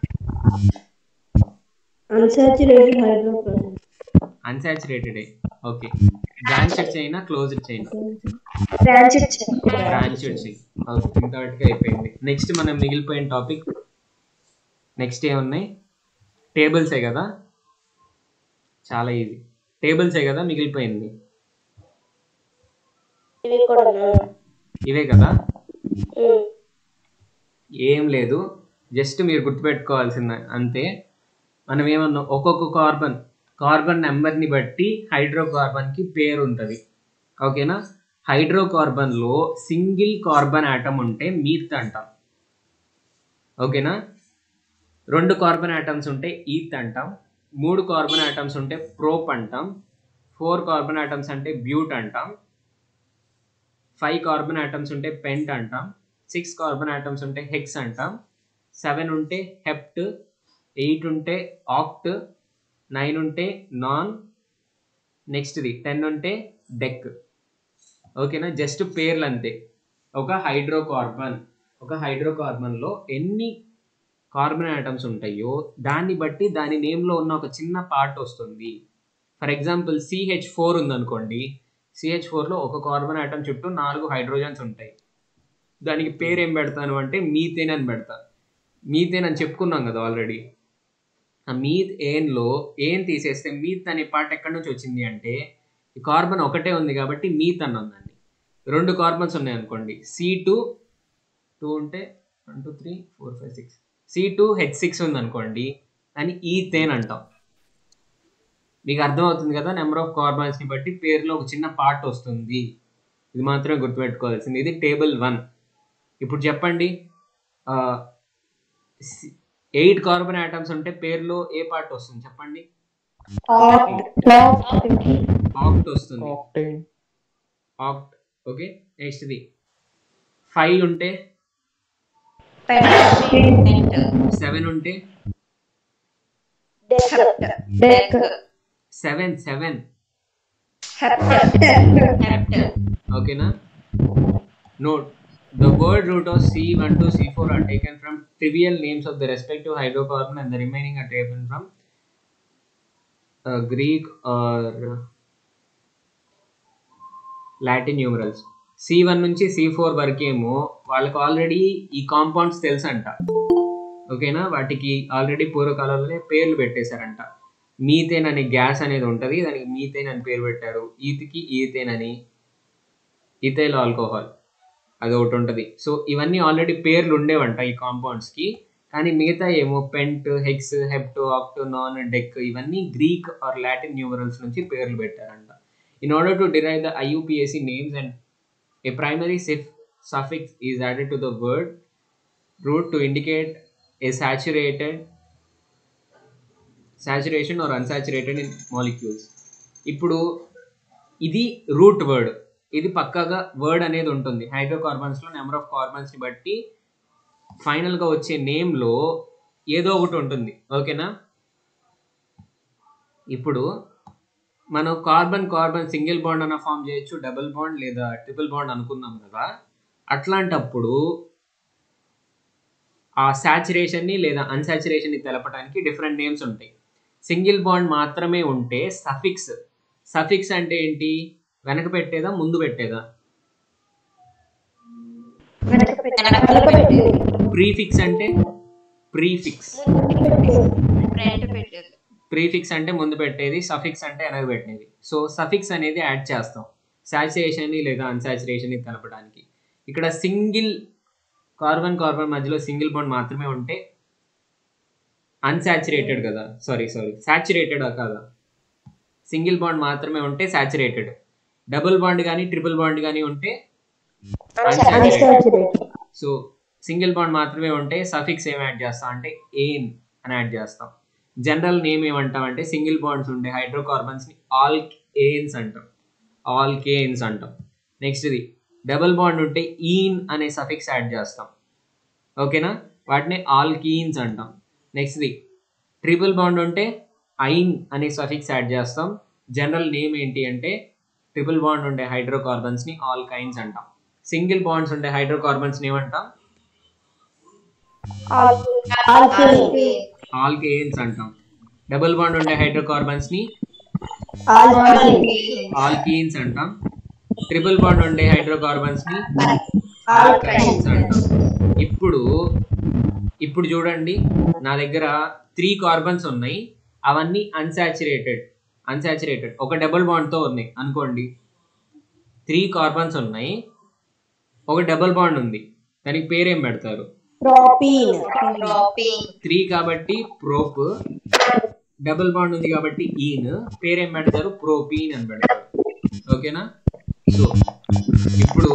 unsaturated hydrogen unsaturated okay branched chain closed chain branched chain branched chain okay ఇంతవరకు అయిపోయింది నెక్స్ట్ మనం మిగిలిపోయిన టాపిక్ నెక్స్ట్ ఏమున్నాయి టేబుల్సే కదా చాలా ఈజీ టేబుల్సే కదా మిగిలిపోయింది ఇవి కూడా ఇవే కదా ఏం లేదు జస్ట్ మీరు గుర్తుపెట్టుకోవాల్సింది అంతే మనం ఏమన్నాం ఒక్కొక్క కార్బన్ కార్బన్ నెంబర్ని బట్టి హైడ్రోకార్బన్కి పేరు ఉంటుంది ఓకేనా హైడ్రోకార్బన్లో సింగిల్ కార్బన్ ఆటమ్ ఉంటే మీత్ అంటాం ఓకేనా రెండు కార్బన్ ఆటమ్స్ ఉంటే ఈత్ అంటాం మూడు కార్బన్ ఆటమ్స్ ఉంటే ప్రోప్ అంటాం ఫోర్ కార్బన్ ఆటమ్స్ అంటే బ్యూట్ అంటాం ఫైవ్ కార్బన్ ఆటమ్స్ ఉంటే పెంట్ అంటాం సిక్స్ కార్బన్ ఆటమ్స్ ఉంటే హెక్స్ అంటాం సెవెన్ ఉంటే హెప్ట్ ఎయిట్ ఉంటే ఆక్ట్ నైన్ ఉంటే నాన్ నెక్స్ట్ది టెన్ ఉంటే డెక్ ఓకేనా జస్ట్ పేర్లు అంతే ఒక హైడ్రోకార్బన్ ఒక హైడ్రోకార్బన్లో ఎన్ని కార్బన్ ఆటమ్స్ ఉంటాయో దాన్ని బట్టి దాని నేమ్లో ఉన్న ఒక చిన్న పార్ట్ వస్తుంది ఫర్ ఎగ్జాంపుల్ సిహెచ్ ఫోర్ ఉందనుకోండి సిహెచ్ ఫోర్లో ఒక కార్బన్ ఆటమ్ చుట్టూ నాలుగు హైడ్రోజన్స్ ఉంటాయి దానికి పేరు ఏం పెడతాను అంటే మీథేన్ అని పెడతా మీథేన్ అని చెప్పుకున్నాం కదా ఆల్రెడీ ఆ మీత్ ఏన్లో ఏం తీసేస్తే మీత్ అనే పార్ట్ ఎక్కడి నుంచి వచ్చింది అంటే ఈ కార్బన్ ఒకటే ఉంది కాబట్టి మీత్ అని ఉందండి రెండు కార్బన్స్ ఉన్నాయి అనుకోండి సి టూ టూ ఉంటే one two three four five six C two H six ఉంది అనుకోండి అని ఈథేన్ అంటాం మీకు అర్థమవుతుంది కదా నెంబర్ ఆఫ్ కార్బన్స్ని బట్టి పేరులో ఒక చిన్న పార్ట్ వస్తుంది ఇది మాత్రమే గుర్తుపెట్టుకోవాల్సింది ఇది టేబుల్ వన్ ఇప్పుడు చెప్పండి ఎయిట్ కార్బన్ ఆటమ్స్ ఉంటే పేరులో ఏ పార్ట్ వస్తుంది చెప్పండి ఆక్ట్ వస్తుంది octane, ఆక్ట్ ఓకే నెక్స్ట్ ఇది ఫైవ్ ఉంటే సెవెన్ ఉంటే డెక్ సెవెన్ సెవెన్ ఓకేనా note the word root of C1 to C4 are taken from trivial names of the respective hydrocarbon and the remaining are taken from uh, Greek or Latin numerals C one నుంచి C four వరకేమో వాళ్ళకి already ఈ compounds తెలుసు అంట ఓకేనా వాటికి already పూర్వకాలంలోనే పేర్లు పెట్టేశారంట మీథేన్ అనే గ్యాస్ అనేది ఉంటుంది దానికి మీథేన్ అని పేరు పెట్టారు ఈతికి ఈథేన్ అని ఇథైల్ ఆల్కహాల్ అది ఒకటి ఉంటుంది సో ఇవన్నీ ఆల్రెడీ పేర్లు ఉండేవంట ఈ కాంపౌండ్స్కి కానీ మిగతా ఏమో pent hex hepto octo non dec ఇవన్నీ గ్రీక్ ఆర్ లాటిన్ న్యూమరల్స్ నుంచి పేర్లు పెట్టారంట in order to derive the IUPAC names and a primary suf suffix is added to the word root to indicate a saturated saturation or unsaturated in molecules ఇప్పుడు ఇది root word ఇది పక్కాగా word అనేది ఉంటుంది హైడ్రోకార్బన్స్లో number of కార్బన్స్ని బట్టి ఫైనల్గా వచ్చే నేమ్లో ఏదో ఒకటి ఉంటుంది ఓకేనా ఇప్పుడు మనం కార్బన్ కార్బన్ సింగిల్ బాండ్ అన్న ఫామ్ చేయొచ్చు డబుల్ బాండ్ లేదా ట్రిపుల్ బాండ్ అనుకున్నాం కదా అట్లాంటప్పుడు ఆ సాచురేషన్ని లేదా అన్సాచురేషన్ని తెలపడానికి డిఫరెంట్ నేమ్స్ ఉంటాయి సింగిల్ బాండ్ మాత్రమే ఉంటే సఫిక్స్ సఫిక్స్ అంటే ఏంటి వెనక పెట్టేదా ముందు పెట్టేదా ప్రీఫిక్స్ అంటే ప్రీఫిక్స్ ఫ్రంట్ పెట్టేది ప్రీఫిక్స్ అంటే ముందు పెట్టేది సఫిక్స్ అంటే వెనక పెట్టేది సో సఫిక్స్ అనేది యాడ్ చేస్తాం సాచురేషన్ లేదా అన్సాచురేషన్ తెలపడానికి ఇక్కడ సింగిల్ కార్బన్ కార్బన్ మధ్యలో సింగిల్ బాండ్ మాత్రమే ఉంటే అన్సాచురేటెడ్ కదా సారీ సారీ సాచురేటెడ్ కదా సింగిల్ బాండ్ మాత్రమే ఉంటే సాచురేటెడ్ డబుల్ బాండ్ కానీ ట్రిపుల్ బాండ్ కానీ ఉంటే unsaturated unsaturated so single bond మాత్రమే ఉంటే సఫిక్స్ ఏం యాడ్ చేస్తాం అంటే ఏన్ అని యాడ్ చేస్తాం జనరల్ నేమ్ ఏమంటాం అంటే సింగిల్ బాండ్స్ ఉండే హైడ్రోకార్బన్స్ ని ఆల్ ఏన్స్ అంటాం ఆల్ కేన్స్ అంటాం నెక్స్ట్ ఇది డబుల్ బాండ్ ఉంటే ఈన్ అనే సఫిక్స్ యాడ్ చేస్తాం ఓకేనా వాటిని ఆల్కీన్స్ అంటాం నెక్స్ట్ది ట్రిపుల్ బాండ్ ఉంటే ఐన్ అనే సఫిక్స్ యాడ్ చేస్తాం జనరల్ నేమ్ ఏంటి అంటే ట్రిపుల్ బాండ్ ఉండే హైడ్రోకార్బన్స్ని ఆల్కైన్స్ అంటాం సింగిల్ బాండ్స్ ఉండే హైడ్రోకార్బన్స్ని ఏమంటాం ఆల్కేన్ ఆల్కేన్స్ అంటాం డబుల్ బాండ్ ఉండే హైడ్రోకార్బన్స్ని ఆల్కేన్ ఆల్కీన్స్ అంటాం ట్రిపుల్ బాండ్ ఉండే హైడ్రోకార్బన్స్ని ఆల్కైన్స్ ఆల్కైన్స్ అంటాం ఇప్పుడు ఇప్పుడు చూడండి నా దగ్గర త్రీ కార్బన్స్ ఉన్నాయి అవన్నీ అన్సాచురేటెడ్ అన్సాచురేటెడ్ ఒక డబుల్ బాండ్తో ఉన్నాయి అనుకోండి త్రీ కార్బన్స్ ఉన్నాయి ఒక డబుల్ బాండ్ ఉంది దానికి పేరేం పెడతారు ప్రోపీన్ Propane. త్రీ కాబట్టి ప్రోప్ డబుల్ బాండ్ ఉంది కాబట్టి ఈన్ పేరేం పెడతారు ప్రోపీన్ అని పెడతారు ఓకేనా సో ఇప్పుడు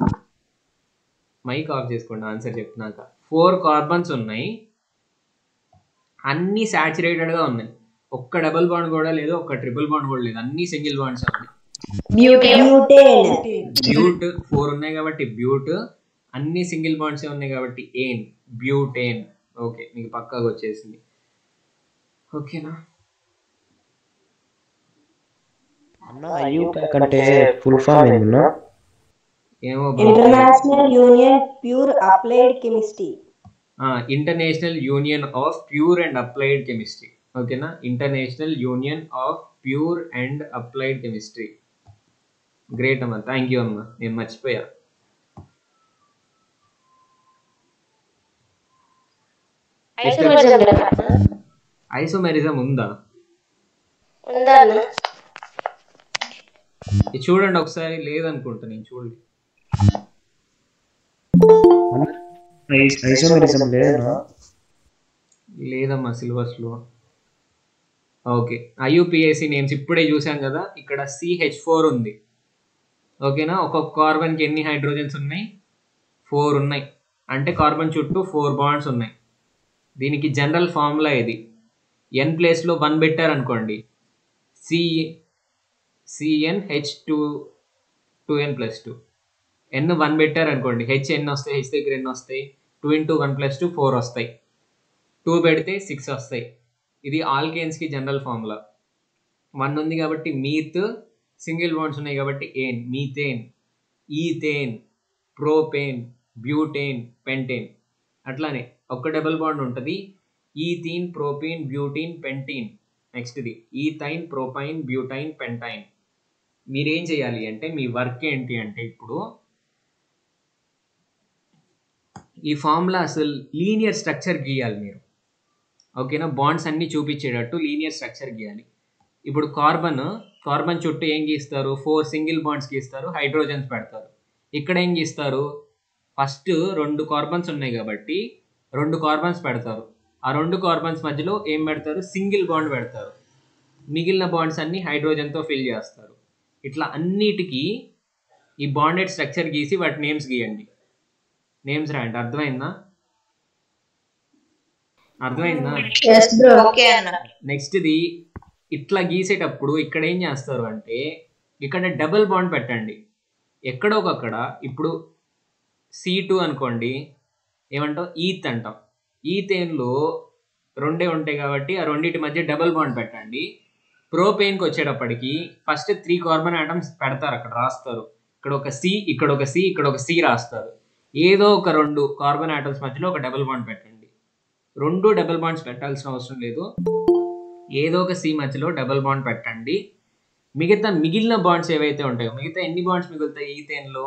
మైక్ ఆఫ్ చేసుకోండి ఆన్సర్ చెప్తున్నాక ఫోర్ కార్బన్స్ ఉన్నాయి అన్ని saturated గా ఉన్నాయి ఒక్క డబుల్ బాండ్ కూడా లేదు ఒక్క ట్రిపుల్ బాండ్ కూడా లేదు అన్ని సింగిల్ బాండ్స్ ఉన్నాయి బ్యూటేన్ బ్యూట్ ఫోర్ ఉన్నాయి కాబట్టి బ్యూట్ అన్ని సింగిల్ బాండ్స్ ఉన్నాయి కాబట్టి ఏన్ బ్యూటేన్ ఓకే మీకు పక్కాగా వచ్చేసింది ఓకేనా అన్న ఐయూప్యాక్ అంటే ఫుల్ ఫామ్ ఏమన్నా ఏమో international union pure applied chemistry international union of pure and applied chemistry ఓకేనా international union of pure and applied chemistry great అమ్మా థ్యాంక్ యూ అమ్మా నేను మర్చిపోయా Isomerism ఐసోమెరిజం ఉందా ఉందా అన్న? ఇది చూడండి ఒకసారి లేదనుకుంటా నేను చూడండి ఐసోమెరిజం లేదన్నా లేదమ్మా సిలబస్లో ఓకే ఐయుపిఎస్సి నేమ్స్ ఇప్పుడే చూసాం కదా ఇక్కడ సిహెచ్ ఫోర్ ఉంది ఓకేనా ఒక్కొక్క కార్బన్కి ఎన్ని హైడ్రోజన్స్ ఉన్నాయి ఫోర్ ఉన్నాయి అంటే కార్బన్ చుట్టూ ఫోర్ బాండ్స్ ఉన్నాయి దీనికి జనరల్ ఫార్ములా ఇది ఎన్ ప్లేస్లో వన్ పెట్టారు అనుకోండి C C N H two two N plus two N one పెట్టారు అనుకోండి హెచ్ ఎన్ వస్తాయి హెచ్ దగ్గర ఎన్ని వస్తాయి two into one plus two four వస్తాయి టూ పెడితే సిక్స్ వస్తాయి ఇది ఆల్కేన్స్కి జనరల్ ఫార్ములా వన్ ఉంది కాబట్టి మీత్ సింగిల్ బాండ్స్ ఉన్నాయి కాబట్టి ane methane ethane propane butane pentane అట్లానే ఒక్క డబుల్ బాండ్ ఉంటుంది ఈథీన్ ప్రోపీన్ బ్యూటీన్ పెంటీన్ నెక్స్ట్ది ఈథైన్ ప్రోపైన్ బ్యూటైన్ పెంటైన్ మీరేం చేయాలి అంటే మీ వర్క్ ఏంటి అంటే ఇప్పుడు ఈ ఫార్ములా అసలు లీనియర్ స్ట్రక్చర్ గీయాలి మీరు ఓకేనా బాండ్స్ అన్ని చూపించేటట్టు లీనియర్ స్ట్రక్చర్ గీయాలి ఇప్పుడు కార్బన్ కార్బన్ చుట్టూ ఏం గీస్తారు ఫోర్ సింగిల్ బాండ్స్ గీస్తారు హైడ్రోజన్స్ పెడతారు ఇక్కడ ఏం గీస్తారు ఫస్ట్ రెండు కార్బన్స్ ఉన్నాయి కాబట్టి రెండు కార్బన్స్ పెడతారు ఆ రెండు కార్బన్స్ మధ్యలో ఏం పెడతారు సింగిల్ బాండ్ పెడతారు మిగిలిన బాండ్స్ అన్ని హైడ్రోజన్తో ఫిల్ చేస్తారు ఇట్లా అన్నిటికీ ఈ బాండెడ్ స్ట్రక్చర్ గీసి వాటి నేమ్స్ గీయండి నేమ్స్ రాయండి అర్థమైందా అర్థమైందా ఎస్ బ్రో ఓకే అన్న నెక్స్ట్ది ఇట్లా గీసేటప్పుడు ఇక్కడ ఏం చేస్తారు అంటే ఇక్కడ డబుల్ బాండ్ పెట్టండి ఎక్కడో ఒకక్కడ ఇప్పుడు సి టూ అనుకోండి ఏమంటాం ఈత్ అంటాం ఈథేన్లో రెండే ఉంటాయి కాబట్టి ఆ రెండింటి మధ్య డబుల్ బాండ్ పెట్టండి ప్రోపేన్కి వచ్చేటప్పటికి ఫస్ట్ త్రీ కార్బన్ ఆటమ్స్ పెడతారు అక్కడ రాస్తారు ఇక్కడ ఒక సి ఇక్కడ ఒక సి ఇక్కడ ఒక సి రాస్తారు ఏదో ఒక రెండు కార్బన్ ఆటమ్స్ మధ్యలో ఒక డబుల్ బాండ్ పెట్టండి రెండు డబుల్ బాండ్స్ పెట్టాల్సిన అవసరం లేదు ఏదో ఒక సి మధ్యలో డబుల్ బాండ్ పెట్టండి మిగతా మిగిలిన బాండ్స్ ఏవైతే ఉంటాయో మిగతా ఎన్ని బాండ్స్ మిగులుతాయి ఈథేన్లో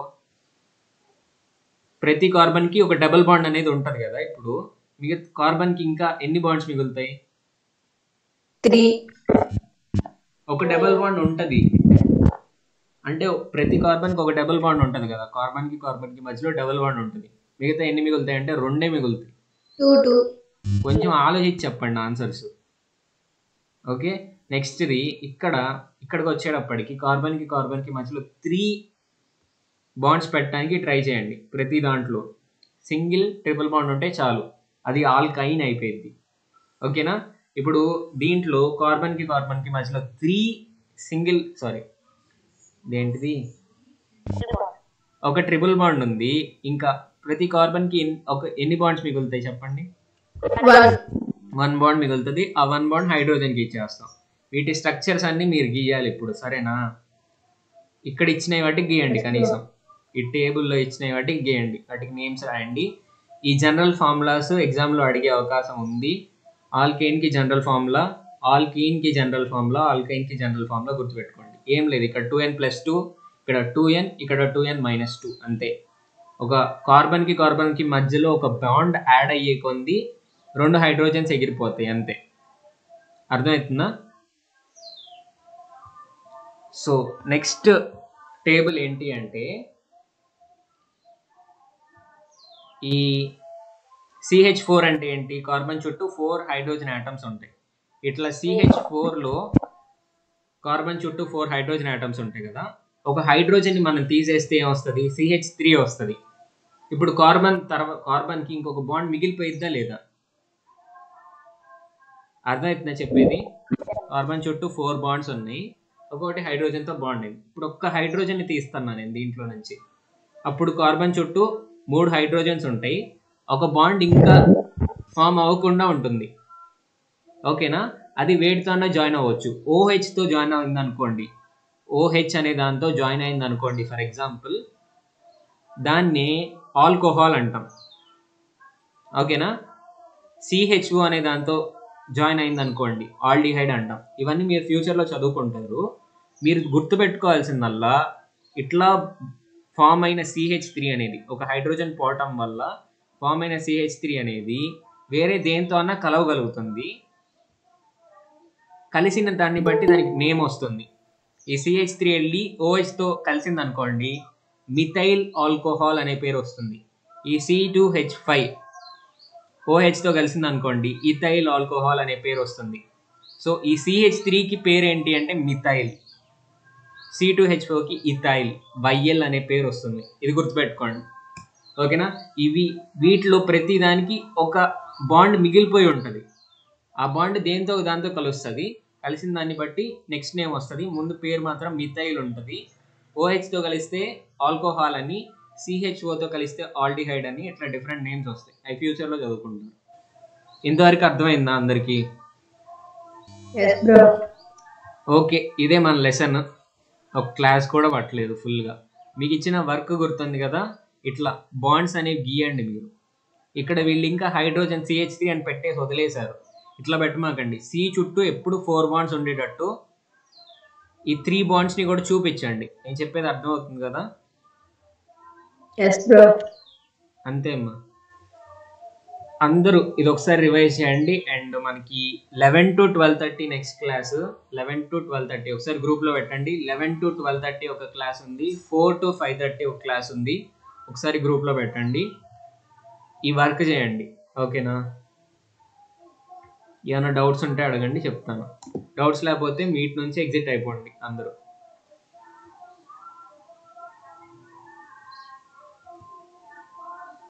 ప్రతి కార్బన్కి ఒక డబుల్ బాండ్ అనేది ఉంటుంది కదా ఇప్పుడు మిగతా కార్బన్కి ఇంకా ఎన్ని బాండ్స్ మిగులుతాయి త్రీ ఒక డబుల్ బాండ్ ఉంటుంది అంటే ప్రతి కార్బన్కి ఒక డబుల్ బాండ్ ఉంటుంది కదా కార్బన్కి కార్బన్కి మధ్యలో డబుల్ బాండ్ ఉంటుంది మిగతా ఎన్ని మిగులుతాయి అంటే రెండే మిగులుతాయి టూ టూ కొంచెం ఆలోచించి చెప్పండి ఆన్సర్స్ ఓకే నెక్స్ట్ది ఇక్కడ ఇక్కడికి వచ్చేటప్పటికి కార్బన్కి కార్బన్కి మధ్యలో త్రీ బాండ్స్ పెట్టడానికి ట్రై చేయండి ప్రతి దాంట్లో సింగిల్ ట్రిపుల్ బాండ్ ఉంటే చాలు అది ఆల్కైన్ అయిపోయింది ఓకేనా ఇప్పుడు దీంట్లో కార్బన్కి కార్బన్కి మధ్యలో త్రీ సింగిల్ సారీ ఇదేంటిది ఒక ట్రిపుల్ బాండ్ ఉంది ఇంకా ప్రతి కార్బన్ కి ఎన్- ఒక ఎన్ని బాండ్స్ మిగులుతాయి చెప్పండి వన్ వన్ బాండ్ మిగులుతుంది ఆ వన్ బాండ్ హైడ్రోజన్ కి ఇచ్చేస్తాం వీటి స్ట్రక్చర్స్ అన్ని మీరు గీయాలి ఇప్పుడు సరేనా ఇక్కడ ఇచ్చిన వాటికి గీయండి కనీసం ఈ టేబుల్లో ఇచ్చిన వాటికి గీయండి వాటికి నేమ్స్ రాయండి ఈ జనరల్ ఫార్ములాస్ ఎగ్జామ్లో అడిగే అవకాశం ఉంది ఆల్కేన్ కి జనరల్ ఫార్ములా ఆల్కీన్ కి జనరల్ ఫార్ములా ఆల్కైన్ కి జనరల్ ఫార్ములా గుర్తుపెట్టుకోండి ఏం లేదు ఇక్కడ టూ ఎన్ ప్లస్ టూ ఇక్కడ టూ ఎన్ ఇక్కడ టూ ఎన్ మైనస్ టూ అంతే ఒక కార్బన్ కి కార్బన్ కి మధ్యలో ఒక బాండ్ యాడ్ అయ్యే కొంది రెండు హైడ్రోజన్స్ ఎగిరిపోతాయి అంతే అర్థమవుతుందా సో నెక్స్ట్ టేబుల్ ఏంటి అంటే ఈ సిహెచ్ ఫోర్ అంటే ఏంటి కార్బన్ చుట్టూ ఫోర్ హైడ్రోజన్ ఆటమ్స్ ఉంటాయి ఇట్లా సిహెచ్ ఫోర్లో కార్బన్ చుట్టూ ఫోర్ హైడ్రోజన్ ఆటమ్స్ ఉంటాయి కదా ఒక హైడ్రోజన్ని మనం తీసేస్తే ఏమొస్తుంది సిహెచ్ త్రీ వస్తుంది ఇప్పుడు కార్బన్ తర్వాత కార్బన్కి ఇంకొక బాండ్ మిగిలిపోయిద్దా లేదా అర్థమవుతుందా చెప్పేది కార్బన్ చుట్టూ ఫోర్ బాండ్స్ ఉన్నాయి ఒకటి హైడ్రోజన్తో బాండ్ అయింది ఇప్పుడు ఒక్క హైడ్రోజన్ని తీస్తాను నేను దీంట్లో నుంచి అప్పుడు కార్బన్ చుట్టూ మూడు హైడ్రోజన్స్ ఉంటాయి ఒక బాండ్ ఇంకా ఫామ్ అవ్వకుండా ఉంటుంది ఓకేనా అది వేటితోనే జాయిన్ అవ్వచ్చు ఓహెచ్తో జాయిన్ అయింది అనుకోండి ఓహెచ్ అనే దాంతో జాయిన్ అయింది అనుకోండి ఫర్ ఎగ్జాంపుల్ దాన్ని ఆల్కోహాల్ అంటాం ఓకేనా సిహెచ్ఓ అనే దాంతో జాయిన్ అయింది అనుకోండి ఆల్డిహైడ్ అంటాం ఇవన్నీ మీరు ఫ్యూచర్లో చదువుకుంటారు మీరు గుర్తుపెట్టుకోవాల్సిందల్లా ఇట్లా ఫామ్ అయిన సిహెచ్ త్రీ అనేది ఒక హైడ్రోజన్ పోవటం వల్ల ఫామ్ అయిన సిహెచ్ త్రీ అనేది వేరే దేంతో అన్నా కలవగలుగుతుంది కలిసిన దాన్ని బట్టి దానికి నేమ్ వస్తుంది ఈ సిహెచ్ త్రీ వెళ్ళి ఓహెచ్తో కలిసింది అనుకోండి మిథైల్ ఆల్కోహాల్ అనే పేరు వస్తుంది ఈ సి టూ హెచ్ ఫైవ్ ఓహెచ్తో కలిసింది అనుకోండి ఇథైల్ ఆల్కోహాల్ అనే పేరు వస్తుంది సో ఈ సిహెచ్ త్రీకి పేరు ఏంటి అంటే మిథైల్ సి టూ హెచ్ ఫోర్కి ఇథైల్ వైఎల్ అనే పేరు వస్తుంది ఇది గుర్తుపెట్టుకోండి ఓకేనా ఇవి వీటిలో ప్రతి దానికి ఒక బాండ్ మిగిలిపోయి ఉంటుంది ఆ బాండ్ దేంతో దాంతో కలుస్తుంది కలిసిన దాన్ని బట్టి నెక్స్ట్ నేమ్ వస్తుంది ముందు పేరు మాత్రం మిథైల్ ఉంటుంది ఓహెచ్తో కలిస్తే ఆల్కోహాల్ అని సిహెచ్ఓతో కలిస్తే ఆల్డిహైడ్ అని ఇట్లా డిఫరెంట్ నేమ్స్ వస్తాయి అవి ఫ్యూచర్లో చదువుకుంటారు ఇంతవరకు అర్థమైందా అందరికీ ఎస్ బ్రో ఓకే ఇదే మన లెసన్ ఒక క్లాస్ కూడా పట్టలేదు ఫుల్గా మీకు ఇచ్చిన వర్క్ గుర్తుంది కదా ఇట్లా బాండ్స్ అనేవి గీయండి మీరు ఇక్కడ వీళ్ళు ఇంకా హైడ్రోజన్ సిహెచ్ త్రీ అని పెట్టేసి వదిలేశారు ఇట్లా పెట్టమాకండి సి చుట్టూ ఎప్పుడు ఫోర్ బాండ్స్ ఉండేటట్టు ఈ త్రీ బాండ్స్ని కూడా చూపించండి నేను చెప్పేది అర్థమవుతుంది కదా ఎస్ బ్రో అంతే అమ్మా అందరూ ఇది ఒకసారి రివైజ్ చేయండి అండ్ మనకి eleven to twelve thirty next class eleven to twelve thirty ఒకసారి గ్రూప్లో పెట్టండి లెవెన్ టు ట్వెల్వ్ థర్టీ ఒక క్లాస్ ఉంది ఫోర్ టు ఫైవ్ థర్టీ ఒక క్లాస్ ఉంది ఒకసారి గ్రూప్లో పెట్టండి ఈ వర్క్ చేయండి ఓకేనా ఏమైనా డౌట్స్ ఉంటే అడగండి చెప్తాను డౌట్స్ లేకపోతే మీట్ నుంచి ఎగ్జిట్ అయిపోండి అందరూ